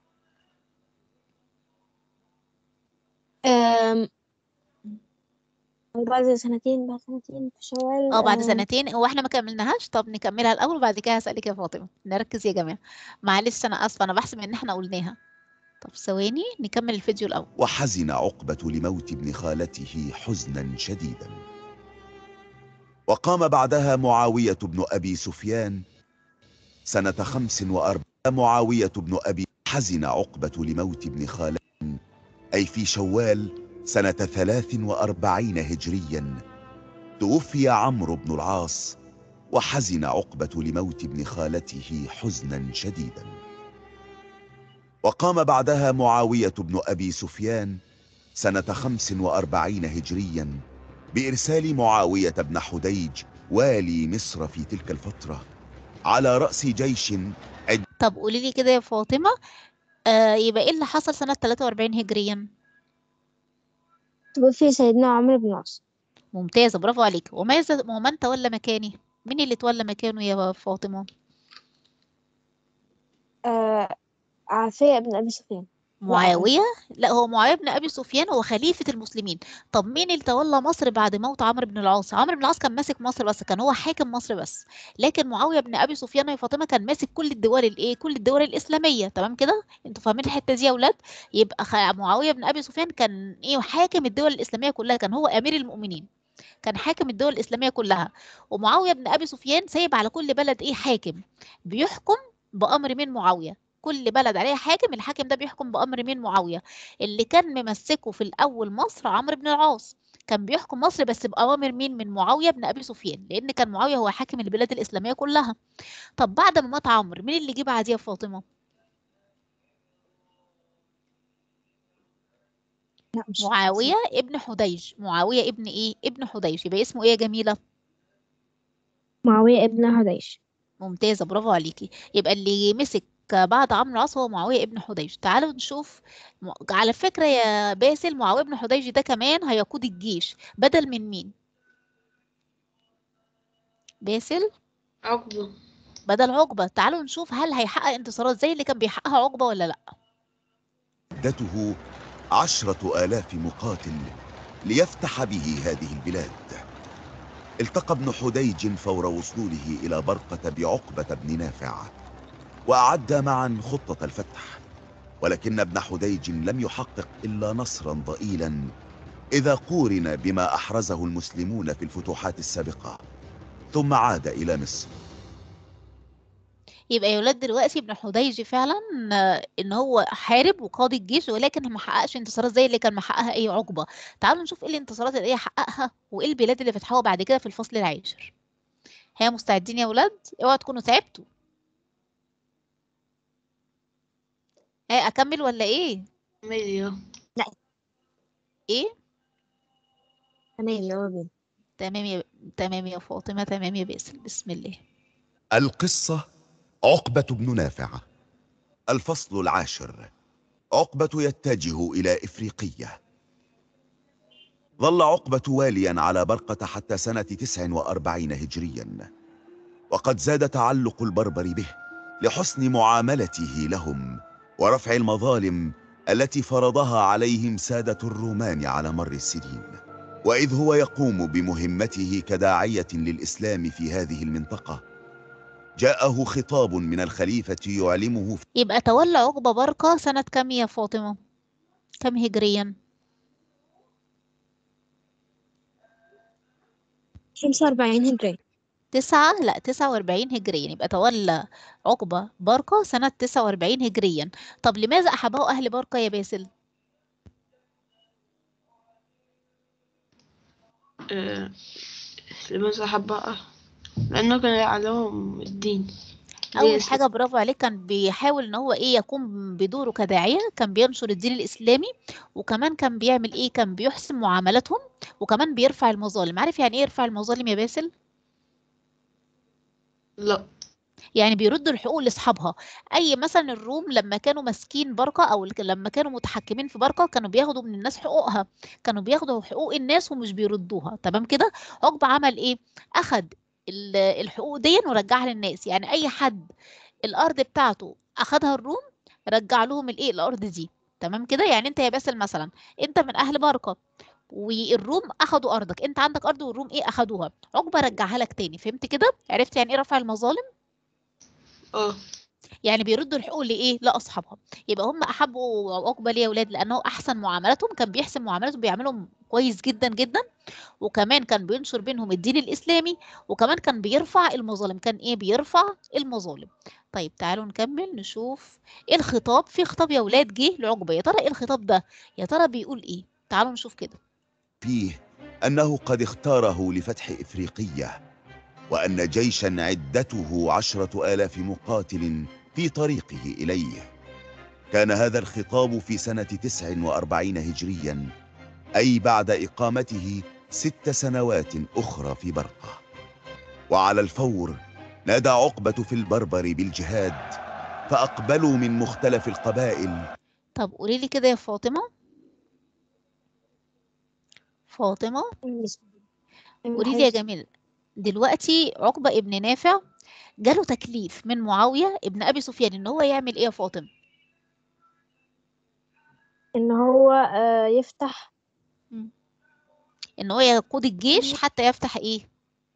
آم... بعد سنتين بعد سنتين في شوال اه بعد آم، سنتين هو احنا ما كملناهاش طب نكملها الأول وبعد كده هسألك يا فاطمة نركز يا جماعة معلش أنا آسفة أنا بحسب إن احنا قلناها طب ثواني نكمل الفيديو الأول وحزن عقبة لموت ابن خالته حزنا شديدا وقام بعدها معاوية بن أبي سفيان سنة خمس وأربعين معاوية بن أبي حزن عقبة لموت ابن خالته أي في شوال سنة ثلاث وأربعين هجريا توفي عمرو بن العاص وحزن عقبة لموت ابن خالته حزنا شديدا وقام بعدها معاوية بن أبي سفيان سنة خمس وأربعين هجريا بإرسال معاوية بن حديج والي مصر في تلك الفترة على رأس جيش طب قولي لي كده يا فاطمة آه يبقى إيه اللي حصل سنة 43 هجريا؟ توفي سيدنا عمرو بن العاص ممتازة برافو عليك وماذا ومن تولى مكانه؟ مين اللي تولى مكانه يا فاطمة؟ آه... عافية بن أبي سفيان معاوية لا هو معاوية بن أبي سفيان هو خليفة المسلمين طب مين اللي تولى مصر بعد موت عمرو بن العاص عمرو بن العاص كان ماسك مصر بس كان هو حاكم مصر بس لكن معاوية بن أبي سفيان يا فاطمة كان ماسك كل الدول الايه كل الدول الإسلامية تمام كده انتوا فاهمين الحتة دي يا أولاد يبقى خ... معاوية بن أبي سفيان كان ايه حاكم الدول الإسلامية كلها كان هو أمير المؤمنين كان حاكم الدول الإسلامية كلها ومعاوية بن أبي سفيان سايب على كل بلد ايه حاكم بيحكم بأمر من معاوية كل بلد عليها حاكم الحاكم ده بيحكم بأمر من معاوية اللي كان ممسكه في الأول مصر عمرو بن العاص كان بيحكم مصر بس بأوامر مين من معاوية بن أبي سفيان لأن كان معاوية هو حاكم البلاد الإسلامية كلها طب بعد ما مات عمرو مين اللي جه بعديه يا فاطمة لا مش معاوية ابن حديج معاوية ابن إيه ابن حديج يبقى اسمه إيه يا جميلة معاوية ابن هديش ممتازة برافو عليكي يبقى اللي مسك بعد عمرو العاص هو معاوية ابن حديج تعالوا نشوف م- على فكرة يا باسل معاوية ابن حديج ده كمان هيقود الجيش بدل من مين باسل عقبة بدل عقبة تعالوا نشوف هل هيحقق انتصارات زي اللي كان بيحققها عقبة ولا لا عدته عشرة آلاف مقاتل ليفتح به هذه البلاد التقى ابن حديج فور وصوله إلى برقة بعقبة بن نافع وأعد معا خطة الفتح ولكن ابن حديج لم يحقق إلا نصرا ضئيلا إذا قورن بما أحرزه المسلمون في الفتوحات السابقة ثم عاد إلى مصر يبقى يا ولاد دلوقتي ابن حديج فعلا آه، ان هو حارب وقاد الجيش ولكن ما حققش انتصارات زي اللي كان محققها ايه عقبة تعالوا نشوف ايه الانتصارات اللي هي حققها وايه البلاد اللي فتحوها بعد كده في الفصل العاشر ها مستعدين يا ولاد اوعوا تكونوا تعبتوا ها اكمل ولا ايه مية ايه تمام يلا بينا تمام يا تمام يا فاطمة تمام يا باسل بسم الله القصة عقبة بن نافع الفصل العاشر عقبة يتجه إلى إفريقية ظل عقبة واليا على برقة حتى سنة تسع وأربعين هجريا وقد زاد تعلق البربر به لحسن معاملته لهم ورفع المظالم التي فرضها عليهم سادة الرومان على مر السنين وإذ هو يقوم بمهمته كداعية للإسلام في هذه المنطقة جاءه خطاب من الخليفة يعلمه يبقى تولى عقبة برقة سنة كام يا فاطمة كم هجريا 45 هجري تسعة لا تسعة وأربعين هجريا يبقى تولى عقبة برقة سنة تسعة وأربعين هجريا طب لماذا أحبه أهل برقة يا باسل آه، لماذا حبها لأنه كان يعلمهم الدين أول الإسلام. حاجة برافو عليك كان بيحاول إن هو إيه يقوم بدوره كداعية كان بينشر الدين الإسلامي وكمان كان بيعمل إيه كان بيحسن معاملاتهم وكمان بيرفع المظالم عارف يعني إيه يرفع المظالم يا باسل لا يعني بيردوا الحقوق لاصحابها اي مثلا الروم لما كانوا ماسكين بركه او الك- لما كانوا متحكمين في بركه كانوا بياخدوا من الناس حقوقها كانوا بياخدوا حقوق الناس ومش بيردوها تمام كده عقبه عمل ايه اخد ال- الحقوق دي ورجعها للناس يعني اي حد الارض بتاعته اخدها الروم رجع لهم الايه الارض دي تمام كده يعني انت يا باسل مثلا انت من اهل بركه والروم اخدوا ارضك انت عندك ارض والروم ايه اخدوها عقبه رجعها لك تاني فهمت كده عرفت يعني ايه رفع المظالم اه يعني بيردوا الحقوق لايه لاصحابها يبقى هم احبوا عقبه ليه يا اولاد لانه احسن معاملاتهم كان بيحسن معاملاتهم بيعملهم كويس جدا جدا وكمان كان بينشر بينهم الدين الاسلامي وكمان كان بيرفع المظالم كان ايه بيرفع المظالم طيب تعالوا نكمل نشوف ايه الخطاب في خطاب يا اولاد جه لعقبه يا ترى ايه الخطاب ده يا ترى بيقول ايه تعالوا نشوف كده فيه أنه قد اختاره لفتح إفريقية وأن جيشا عدته عشرة آلاف مقاتل في طريقه إليه كان هذا الخطاب في سنة تسع وأربعين هجريا أي بعد إقامته ست سنوات أخرى في برقة وعلى الفور نادى عقبة في البربر بالجهاد فأقبلوا من مختلف القبائل طب قولي لي كده يا فاطمه فاطمه قولي لي يا جميل دلوقتي عقبة ابن نافع جاله تكليف من معاوية ابن أبي سفيان إن هو يعمل إيه يا فاطم؟ ان هو آه، يفتح إن هو يقود الجيش حتى يفتح إيه؟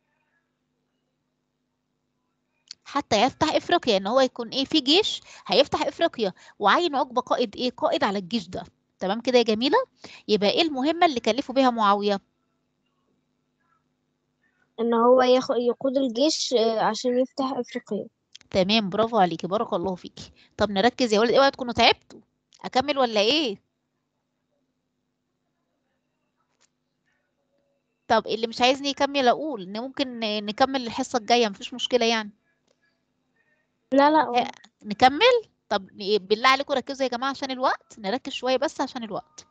حتى يفتح إفريقيا إن هو يكون إيه في جيش هيفتح إفريقيا وعين عقبة قائد إيه؟ قائد على الجيش ده تمام كده يا جميلة؟ يبقى إيه المهمة اللي كلفوا بيها معاوية؟ ان هو ياخد يقود الجيش آه، عشان يفتح افريقيا تمام برافو عليكي بارك الله فيكي طب نركز يا ولد اوعوا تكونوا تعبتوا أكمل ولا إيه؟ طب اللي مش عايزني يكمل اقول ان ممكن ن- نكمل الحصة الجاية مفيش مشكلة يعني لا لا نكمل طب ن- بالله عليكم ركزوا يا جماعة عشان الوقت نركز شوية بس عشان الوقت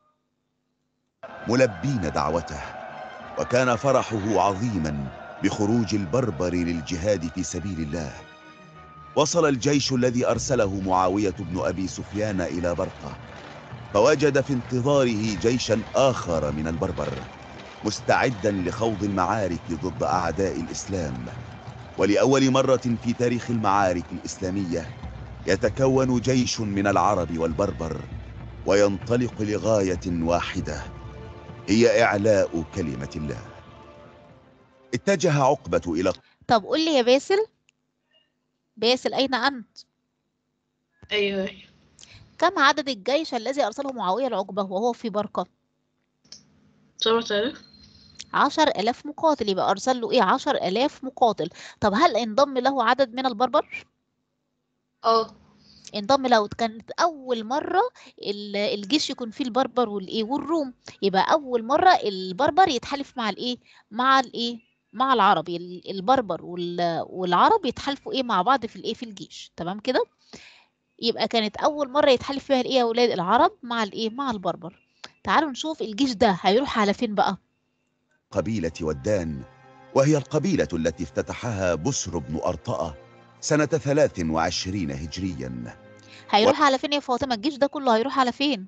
ملبين دعوته وكان فرحه عظيما بخروج البربر للجهاد في سبيل الله وصل الجيش الذي أرسله معاوية بن أبي سفيان إلى برقة فوجد في انتظاره جيشا آخر من البربر مستعدا لخوض المعارك ضد أعداء الإسلام ولأول مرة في تاريخ المعارك الإسلامية يتكون جيش من العرب والبربر وينطلق لغاية واحدة هي إعلاء كلمة الله اتجه عقبة إلى طب قول لي يا باسل باسل أين أنت؟ أيوه أيوه كم عدد الجيش الذي أرسله معاوية لعقبة وهو في برقة؟ سبعة آلاف عشر آلاف مقاتل يبقى أرسل له إيه عشر آلاف مقاتل طب هل انضم له عدد من البربر؟ اه انضم له كانت أول مرة ال- الجيش يكون فيه البربر والإيه والروم يبقى أول مرة البربر يتحالف مع الإيه مع الإيه مع العرب ال- البربر وال- والعرب يتحالفوا إيه مع بعض في الإيه في الجيش تمام كده يبقى كانت أول مرة يتحالف فيها الإيه يا أولاد العرب مع الإيه مع البربر تعالوا نشوف الجيش ده هيروح على فين بقى قبيلة ودان وهي القبيلة التي افتتحها بسر بن أرطأة سنة 23 هجريا هيروح على فين يا فاطمة الجيش ده كله هيروح على فين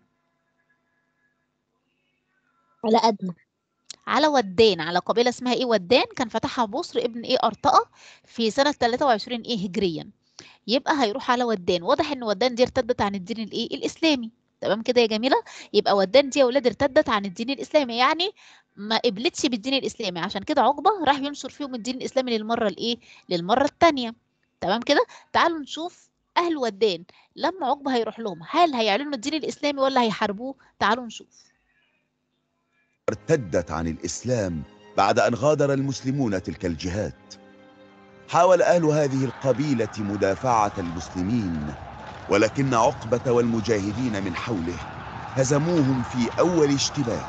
على أدنى على ودان على قبيلة اسمها ايه ودان كان فتحها بصر ابن ايه أرطأة في سنة 23 ايه هجريا يبقى هيروح على ودان واضح ان ودان دي ارتدت عن الدين الايه الإسلامي تمام كده يا جميلة يبقى ودان دي يا ولاد ارتدت عن الدين الإسلامي يعني ما قبلتش بالدين الإسلامي عشان كده عقبة راح ينشر فيهم الدين الإسلامي للمرة الايه للمرة التانية تمام كده تعالوا نشوف أهل ودان لما عقبة هيروح لهم هل هيعلنوا الدين الإسلامي ولا هيحاربوه تعالوا نشوف ارتدت عن الإسلام بعد أن غادر المسلمون تلك الجهات حاول أهل هذه القبيلة مدافعة المسلمين ولكن عقبة والمجاهدين من حوله هزموهم في أول اشتباك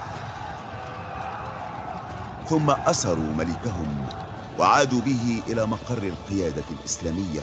ثم أسروا ملكهم وعادوا به إلى مقر القيادة الإسلامية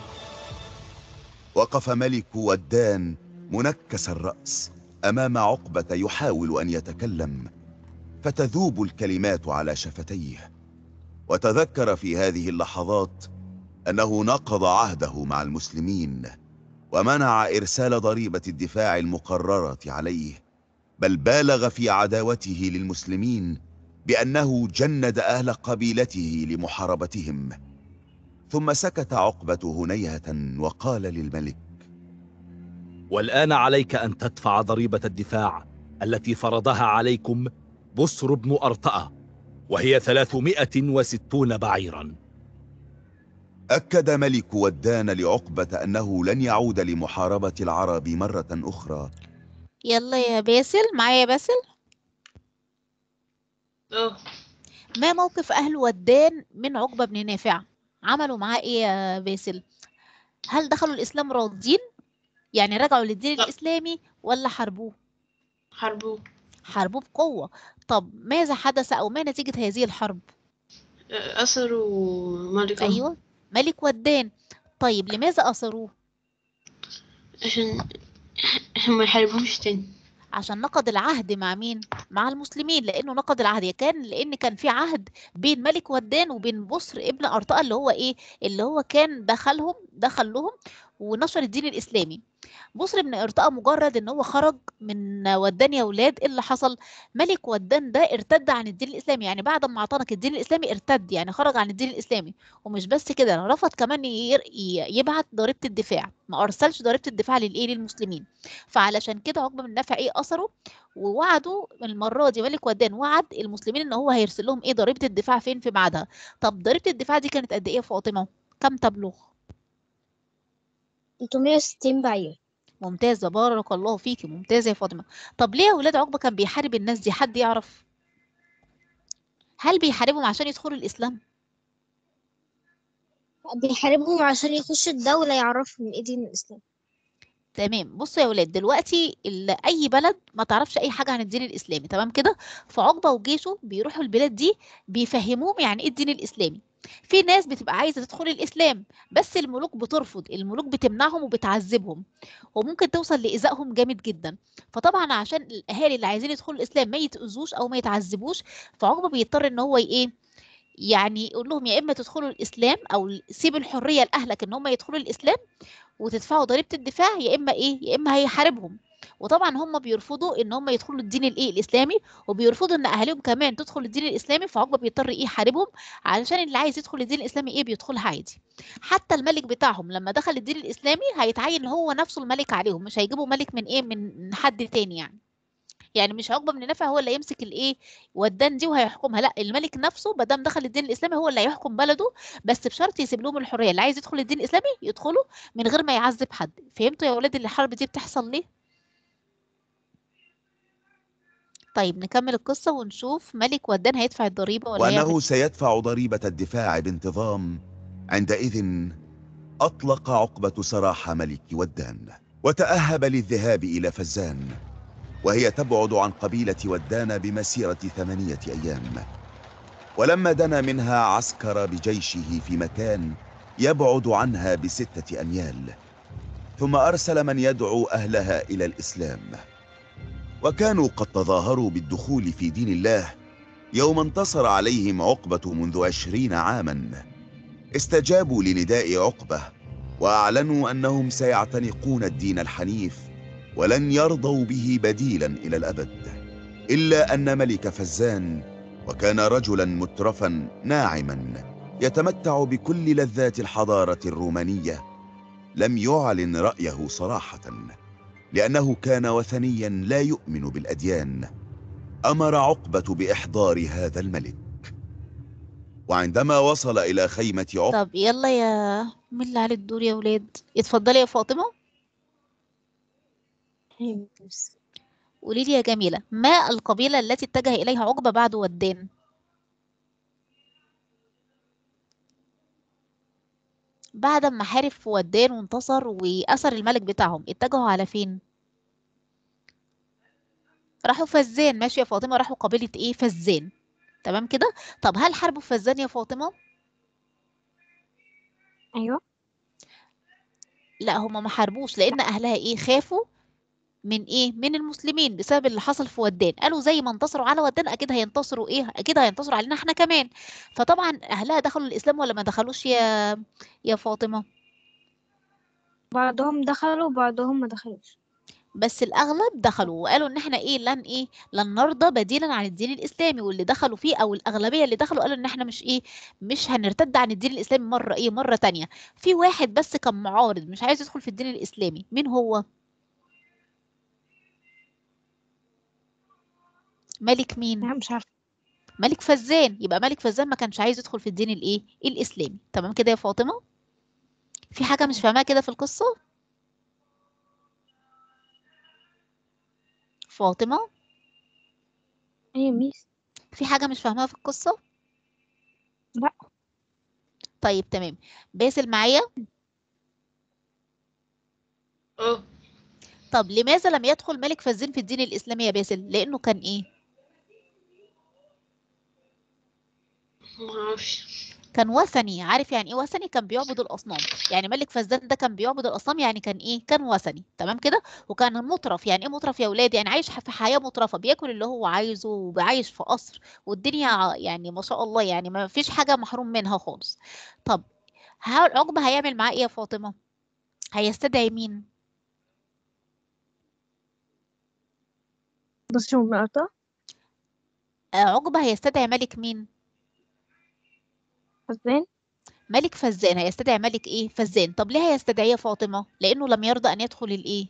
وقف ملك ودان منكس الرأس أمام عقبة يحاول أن يتكلم فتذوب الكلمات على شفتيه وتذكر في هذه اللحظات أنه نقض عهده مع المسلمين ومنع إرسال ضريبة الدفاع المقررة عليه بل بالغ في عداوته للمسلمين بأنه جند أهل قبيلته لمحاربتهم ثم سكت عقبة هنيهة وقال للملك والآن عليك أن تدفع ضريبة الدفاع التي فرضها عليكم بصر بن أرطأة وهي ثلاثمائة وستون بعيرا أكد ملك ودان لعقبة أنه لن يعود لمحاربة العرب مرة أخرى يلا يا باسل معايا يا باسل اه ما موقف أهل ودان من عقبة بن نافع عملوا معاه إيه يا باسل هل دخلوا الإسلام راضين يعني رجعوا للدين لا. الإسلامي ولا حاربوه حربوه حاربوه بقوة طب ماذا حدث أو ما نتيجة هذه الحرب آه، أسروا ملكهم أيوة ملك ودان طيب لماذا أسروه عشان عشان ما يحاربهمش تاني عشان نقض العهد مع مين مع المسلمين لانه نقض العهد كان لان كان في عهد بين ملك ودان وبين بصر ابن ارطاء اللي هو ايه اللي هو كان دخلهم دخل لهم ونشر الدين الاسلامي بصر بن ارطاء مجرد ان هو خرج من ودان يا ولاد إيه اللي حصل ملك ودان ده ارتد عن الدين الاسلامي يعني بعد ما اعتنق الدين الاسلامي ارتد يعني خرج عن الدين الاسلامي ومش بس كده رفض كمان ير- ي- يبعت ضريبه الدفاع ما ارسلش ضريبه الدفاع للايه للمسلمين فعلشان كده عقبه بن نافع ايه اثره ووعدوا المره دي ملك ودان وعد المسلمين ان هو هيرسل لهم ايه ضريبه الدفاع فين في ميعادها طب ضريبه الدفاع دي كانت قد ايه يا فاطمه كم تبلغ 360 بعير ممتازه بارك الله فيكي ممتازه يا فاطمه طب ليه يا ولاد عقبه كان بيحارب الناس دي حد يعرف هل بيحاربهم عشان يدخلوا الاسلام بيحاربهم عشان يخشوا الدولة يعرفهم ايه دين الإسلام تمام بصوا يا ولاد دلوقتي ال- اي بلد ما تعرفش اي حاجه عن الدين الاسلامي تمام كده فعقبه وجيشه بيروحوا البلاد دي بيفهموهم يعني ايه الدين الاسلامي في ناس بتبقى عايزه تدخل الاسلام بس الملوك بترفض الملوك بتمنعهم وبتعذبهم وممكن توصل لايذائهم جامد جدا فطبعا عشان الاهالي اللي عايزين يدخلوا الاسلام ما يتاذوش او ما يتعذبوش فعقبه بيضطر ان هو ي- ايه يعني يقول لهم يا اما تدخلوا الاسلام او سيب الحريه لاهلك ان هم يدخلوا الاسلام وتدفعوا ضريبه الدفاع يا اما ايه يا اما هيحاربهم وطبعا هم بيرفضوا ان هم يدخلوا الدين الايه الاسلامي وبيرفضوا ان اهاليهم كمان تدخل الدين الاسلامي فعقبه بيضطر ايه يحاربهم علشان اللي عايز يدخل الدين الاسلامي ايه بيدخلها عادي حتى الملك بتاعهم لما دخل الدين الاسلامي هيتعين هو نفسه الملك عليهم مش هيجيبوا ملك من ايه من حد تاني يعني يعني مش عقبه بن نافع هو اللي يمسك الايه ودان دي وهيحكمها لا الملك نفسه ما دام دخل الدين الاسلامي هو اللي هيحكم بلده بس بشرط يسيب لهم الحريه اللي عايز يدخل الدين الاسلامي يدخله من غير ما يعذب حد فهمتوا يا ولاد اللي الحرب دي بتحصل ليه طيب نكمل القصة ونشوف ملك ودان هيدفع الضريبة ولا وأنه هيعمل سيدفع ضريبة الدفاع بانتظام عندئذ أطلق عقبة سراح ملك ودان وتأهب للذهاب إلى فزان وهي تبعد عن قبيلة ودان بمسيرة ثمانية أيام ولما دنا منها عسكر بجيشه في مكان يبعد عنها بستة أميال ثم أرسل من يدعو أهلها إلى الإسلام وكانوا قد تظاهروا بالدخول في دين الله يوم انتصر عليهم عقبة منذ عشرين عاما استجابوا لنداء عقبة وأعلنوا أنهم سيعتنقون الدين الحنيف ولن يرضوا به بديلا إلى الأبد إلا أن ملك فزان وكان رجلا مترفا ناعما يتمتع بكل لذات الحضارة الرومانية لم يعلن رأيه صراحة لأنه كان وثنيا لا يؤمن بالأديان أمر عقبة بإحضار هذا الملك وعندما وصل إلى خيمة عقبة طب يلا يا مين اللي على الدور يا ولاد اتفضلي يا فاطمة أيوة بس. قولي لي يا جميلة ما القبيلة التي اتجه إليها عقبة بعد ودان بعد ما حارب في ودان وانتصر وأسر الملك بتاعهم اتجهوا على فين راحوا فزان ماشي يا فاطمة راحوا قبيلة ايه فزان تمام كده طب هل حاربوا في فزان يا فاطمة أيوة لا هما ما حاربوش لأن أهلها ايه خافوا من ايه من المسلمين بسبب اللي حصل في ودان قالوا زي ما انتصروا على ودان اكيد هينتصروا ايه اكيد هينتصروا علينا احنا كمان فطبعا اهلها دخلوا الاسلام ولا ما دخلوش يا يا فاطمة بعضهم دخلوا وبعضهم ما دخلوش بس الاغلب دخلوا وقالوا ان احنا ايه لن ايه لن نرضى بديلا عن الدين الاسلامي واللي دخلوا فيه او الاغلبيه اللي دخلوا قالوا ان احنا مش ايه مش هنرتد عن الدين الاسلامي مره ايه مره تانية في واحد بس كان معارض مش عايز يدخل في الدين الاسلامي مين هو ملك مين لا مش عارفة ملك فزان يبقى ملك فزان ما كانش عايز يدخل في الدين الايه الاسلامي تمام كده يا فاطمه في حاجه مش فاهماها كده في القصه فاطمه أيوة ميس في حاجه مش فاهماها في القصه لا طيب تمام باسل معايا اه طب لماذا لم يدخل ملك فزين في الدين الاسلامي يا باسل لانه كان ايه معرفش كان وثني عارف يعني ايه وثني كان بيعبد الاصنام يعني ملك فزان ده كان بيعبد الاصنام يعني كان ايه كان وثني تمام كده وكان مترف يعني ايه مترف يا ولاد يعني عايش في حياه مترفه بياكل اللي هو عايزه وعايش في قصر والدنيا ع- يعني ما شاء الله يعني ما فيش حاجه محروم منها خالص طب ها- عقبه هيعمل معاه ايه يا فاطمه هيستدعي مين بص شو بنقطع آه، عقبه هيستدعي ملك مين فزين ملك فزان هيستدعي ملك ايه فزان طب ليه هيستدعيه يا فاطمه لانه لم يرضى ان يدخل الايه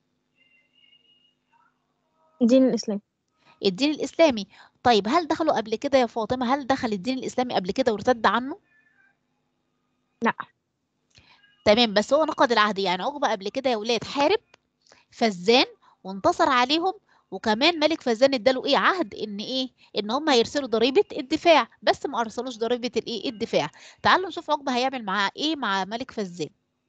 دين الإسلام الدين الإسلامي طيب هل دخلوا قبل كده يا فاطمة هل دخل الدين الإسلامي قبل كده وارتد عنه لا تمام بس هو نقض العهد يعني عقبة قبل كده يا ولاد حارب فزان وانتصر عليهم وكمان ملك فزان اداله ايه عهد ان ايه ان هم هيرسلوا ضريبة الدفاع بس ما ارسلوش ضريبة الايه الدفاع تعالوا نشوف عقبة هيعمل معاه ايه مع ملك فزان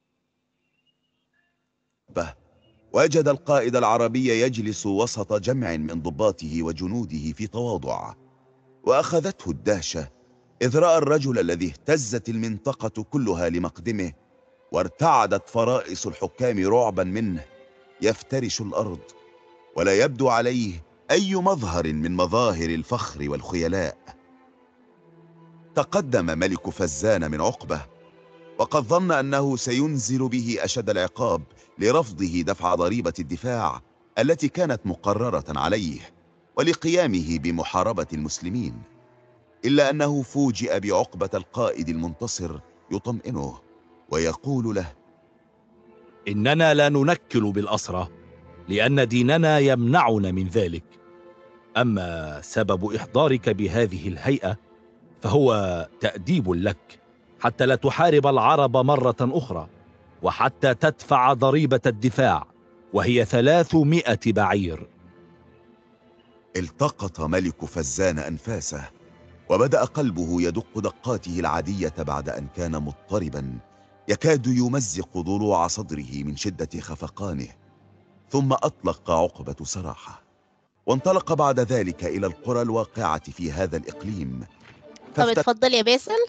وجد القائد العربي يجلس وسط جمع من ضباطه وجنوده في تواضع وأخذته الدهشة إذ رأى الرجل الذي اهتزت المنطقة كلها لمقدمه وارتعدت فرائص الحكام رعبا منه يفترش الأرض ولا يبدو عليه أي مظهر من مظاهر الفخر والخيلاء تقدم ملك فزان من عقبة وقد ظن أنه سينزل به أشد العقاب لرفضه دفع ضريبة الدفاع التي كانت مقررة عليه ولقيامه بمحاربة المسلمين إلا أنه فوجئ بعقبة القائد المنتصر يطمئنه ويقول له إننا لا ننكل بالأسرى لأن ديننا يمنعنا من ذلك أما سبب إحضارك بهذه الهيئة فهو تأديب لك حتى لا تحارب العرب مرة أخرى وحتى تدفع ضريبة الدفاع وهي ثلاثمائة بعير التقط ملك فزان أنفاسه وبدأ قلبه يدق دقاته العادية بعد أن كان مضطربا يكاد يمزق ضلوع صدره من شدة خفقانه ثم أطلق عقبة سراحه وانطلق بعد ذلك إلى القرى الواقعة في هذا الإقليم طب فافتت- اتفضل يا باسل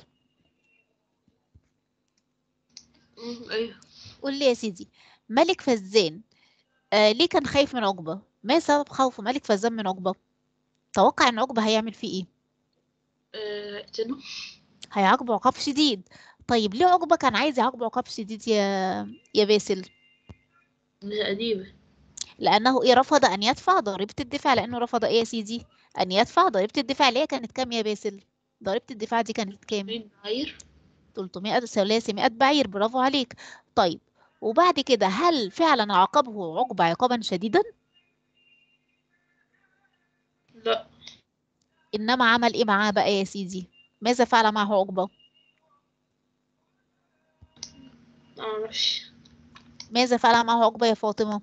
مم، ايوه قول لي يا سيدي ملك فزان آه ليه كان خايف من عقبة ما سبب خوف ملك فزان من عقبة توقع ان عقبة هيعمل فيه ايه آه، اقتله هيعاقبه عقاب شديد طيب ليه عقبة كان عايز يعاقبه عقاب شديد يا يا باسل مش قديمة لأنه إيه رفض أن يدفع ضريبة الدفاع لأنه رفض إيه يا سيدي أن يدفع ضريبة الدفاع اللي هي كانت كام يا باسل ضريبة الدفاع دي كانت كام مين عاير 300 300 بعير برافو عليك طيب وبعد كده هل فعلا عاقبه عقبة عقابا شديدا لا إنما عمل إيه معاه بقى يا سيدي ماذا فعل معه عقبة معرفش ماذا فعل معه عقبة يا فاطمة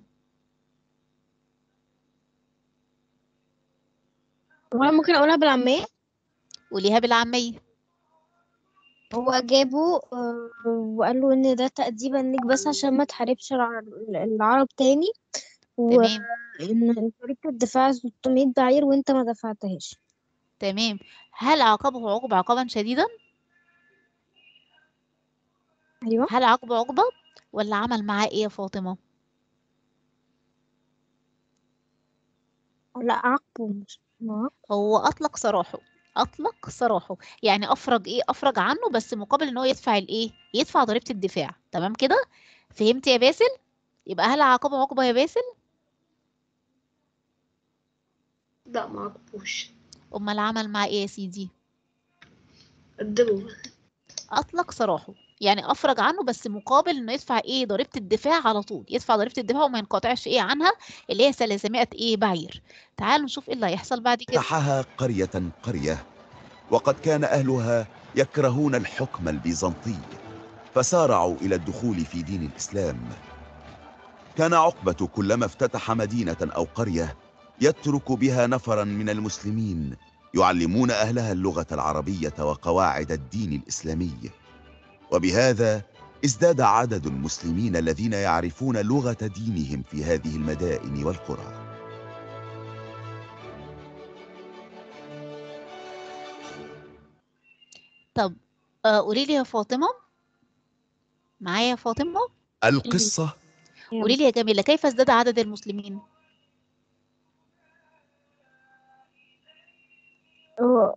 هو ممكن اقولها بالعامية قوليها بالعامية هو جابه آه، وقال له ان ده تأديبا ليك بس عشان ما تحاربش الع- العرب تاني تمام وان ضريبة الدفاع 600 بعير وانت ما دفعتهاش تمام هل عاقبه عقبة عقابا شديدا ايوه هل عاقبه عقبة ولا عمل معاه إيه يا فاطمة لا عاقبه مش ما هو أطلق سراحه أطلق سراحه يعني أفرج إيه أفرج عنه بس مقابل إن هو يدفع الإيه يدفع ضريبة الدفاع تمام كده فهمت يا باسل يبقى هل عاقبه عقبة يا باسل لا معرفوش أمال عمل معاه إيه يا سيدي قدمه أطلق سراحه يعني أفرج عنه بس مقابل إنه يدفع إيه ضريبة الدفاع على طول يدفع ضريبة الدفاع وما ينقطعش إيه عنها اللي هي 300 إيه بعير تعالوا نشوف إيه اللي هيحصل بعد كده فتحها قرية قرية وقد كان أهلها يكرهون الحكم البيزنطي فسارعوا إلى الدخول في دين الإسلام كان عقبة كلما افتتح مدينة أو قرية يترك بها نفرا من المسلمين يعلمون أهلها اللغة العربية وقواعد الدين الإسلامي وبهذا ازداد عدد المسلمين الذين يعرفون لغة دينهم في هذه المدائن والقرى طب آه قولي لي يا فاطمة معايا يا فاطمة القصة قولي لي يا جميلة كيف ازداد عدد المسلمين هو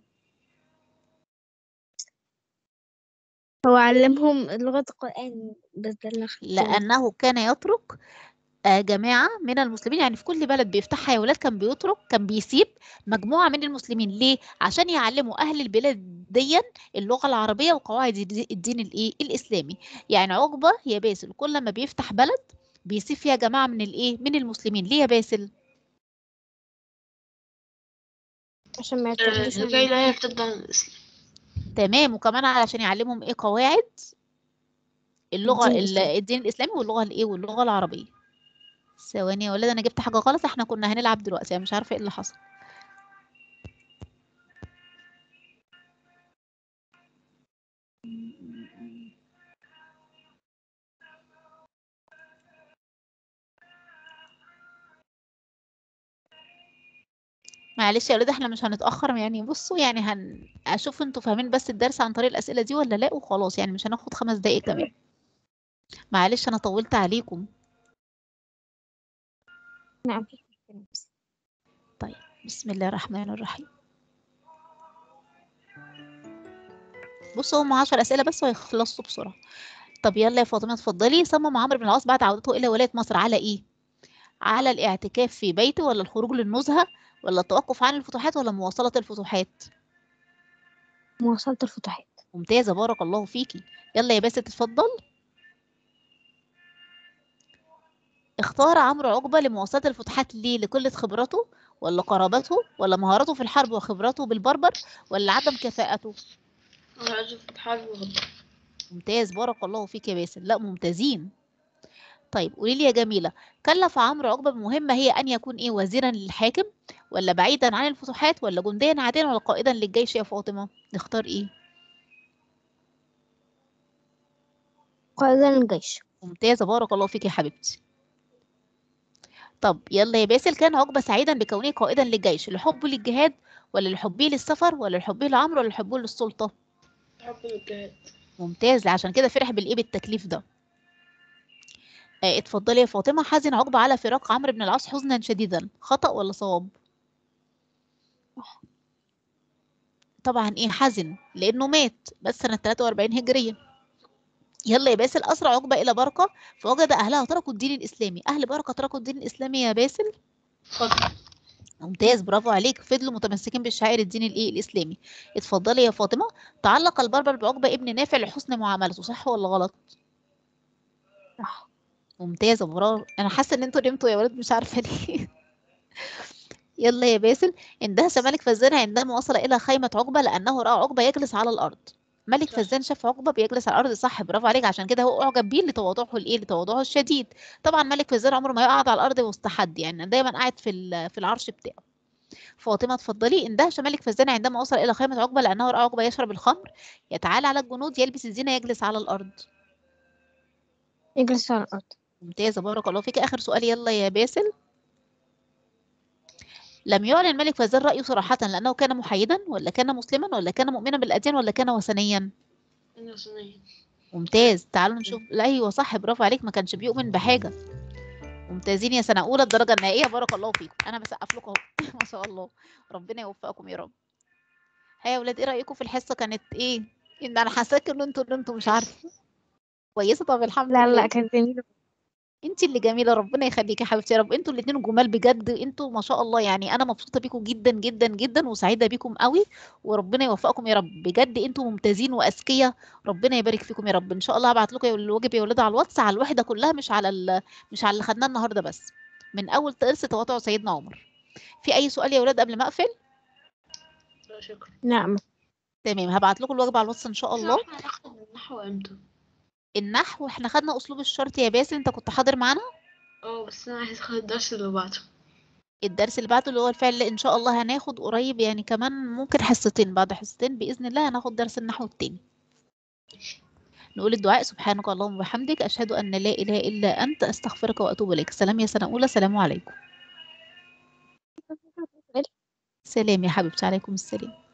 هو علمهم لغة القرآن بس ده اللي أخدته. لأنه كان يترك آه، جماعة من المسلمين يعني في كل بلد بيفتحها يا ولاد كان بيترك كان بيسيب مجموعة من المسلمين ليه؟ عشان يعلموا أهل البلاد دي اللغة العربية وقواعد الدي- الدين الإيه؟ الإسلامي يعني عقبة يا باسل كل ما بيفتح بلد بيسيب فيها جماعة من الإيه؟ من المسلمين ليه يا باسل؟ عشان ما آه، يعتمدوش لكي عليه لا يرتد عن الإسلام تمام وكمان علشان يعلمهم إيه قواعد اللغة الدين ال- الإسلامي. الدين الإسلامي واللغة الإيه؟ واللغة العربية ثواني يا ولاد أنا جبت حاجة غلط إحنا كنا هنلعب دلوقتي أنا مش عارفة إيه اللي حصل معلش يا ولاد احنا مش هنتأخر يعني بصوا يعني هن اشوف انتوا فاهمين بس الدرس عن طريق الأسئلة دي ولا لا وخلاص يعني مش هناخد خمس دقايق كمان معلش انا طولت عليكم نعم مفيش مشكلة بس. بسم الله الرحمن الرحيم بصوا هم 10 اسئله بس وهيخلصوا بسرعه طب يلا يا فاطمه اتفضلي صمم عمرو بن العاص بعد عودته الى ولايه مصر على ايه على الاعتكاف في بيته ولا الخروج للنزهه ولا التوقف عن الفتوحات ولا مواصله الفتوحات مواصلة الفتوحات ممتازه بارك الله فيكي يلا يا باسل اتفضل اختار عمرو عقبة لمواصلة الفتوحات ليه لقلة خبرته ولا قرابته ولا مهارته في الحرب وخبرته بالبربر ولا عدم كفاءته أنا عايز في الحرب وغضب ممتاز بارك الله فيك يا باسل لا ممتازين طيب قولي لي يا جميلة كلف عمرو عقبة بمهمة هي أن يكون إيه وزيرا للحاكم ولا بعيدا عن الفتوحات ولا جنديا عادلا ولا قائدا للجيش يا فاطمة نختار إيه قائدا الجيش ممتازة بارك الله فيك يا حبيبتي طب يلا يا باسل كان عقبة سعيدا بكونه قائدا للجيش لحبه للجهاد ولا لحبه للسفر ولا لحبه لعمرو ولا لحبه للسلطة حب الجهاد ممتاز عشان كده فرح بالايه بالتكليف ده آه، اتفضلي يا فاطمة حزن عقبة على فراق عمرو بن العاص حزنا شديدا خطأ ولا صواب طبعا ايه حزن لانه مات بس سنة 43 هجرية يلا يا باسل اسرع عقبة الى بركة فوجد اهلها تركوا الدين الاسلامي اهل بركة تركوا الدين الاسلامي يا باسل خطأ ممتاز برافو عليك فضلوا متمسكين بالشعائر الدين الايه الاسلامي اتفضلي يا فاطمة تعلق البربر بعقبة ابن نافع لحسن معاملته صح ولا غلط صح ممتازة برافو أنا حاسة إن أنتوا نمتوا يا ولد مش عارفة ليه يلا يا باسل اندهش ملك فزان عندما وصل إلى خيمة عقبة لأنه رأى عقبة يجلس على الأرض ملك صح. فزان شاف عقبة بيجلس على الأرض صح برافو عليك عشان كده هو أعجب بيه لتواضعه الإيه لتواضعه الشديد طبعا ملك فزان عمره ما يقعد على الأرض وسط حد يعني دايما قاعد في ال- في العرش بتاعه فاطمة اتفضلي اندهش ملك فزان عندما وصل إلى خيمة عقبة لأنه رأى عقبة يشرب الخمر يتعالى على الجنود يلبس الزينة يجلس على الأرض يجلس على الأرض ممتازة بارك الله فيك آخر سؤال يلا يا باسل لم يعلن الملك فزار رأيه صراحة لأنه كان محايدا ولا كان مسلما ولا كان مؤمنا بالأديان ولا كان وثنيا أنا صينية ممتاز تعالوا نشوف لا أيوة صح برافو عليك ما كانش بيؤمن بحاجة ممتازين يا سنة أولى الدرجة النهائية بارك الله فيكم أنا بسقف لكم أهو ما شاء الله ربنا يوفقكم يا رب ها يا ولاد إيه رأيكم في الحصة كانت إيه؟ إن أنا حاساك إن أنتوا إن أنتوا مش عارفة كويسة طب الحمد لا لله لا كانت جميلة انت اللي جميله ربنا يخليكي يا حبيبتي يا رب انتوا الاثنين جمال بجد انتوا ما شاء الله يعني انا مبسوطه بيكم جدا جدا جدا وسعيده بيكم قوي وربنا يوفقكم يا رب بجد انتوا ممتازين واذكياء ربنا يبارك فيكم يا رب ان شاء الله هبعت لكم الواجب يا ولاد على الواتس على الوحده كلها مش على ال... مش على اللي خدناه النهارده بس من اول درس تواضع سيدنا عمر في اي سؤال يا ولاد قبل ما اقفل لا شكرا نعم تمام هبعت لكم الواجب على الواتس ان شاء الله احنا هناخد النحو امتى؟ النحو احنا خدنا اسلوب الشرط يا باسل انت كنت حاضر معانا اه بس انا عايز اخد الدرس اللي بعده الدرس اللي بعده اللي هو الفعل اللي ان شاء الله هناخد قريب يعني كمان ممكن حصتين بعد حصتين باذن الله هناخد درس النحو التاني نقول الدعاء سبحانك اللهم وبحمدك اشهد ان لا اله الا انت استغفرك واتوب اليك سلام يا سنه اولى سلام عليكم سلام يا حبيبتي عليكم السلام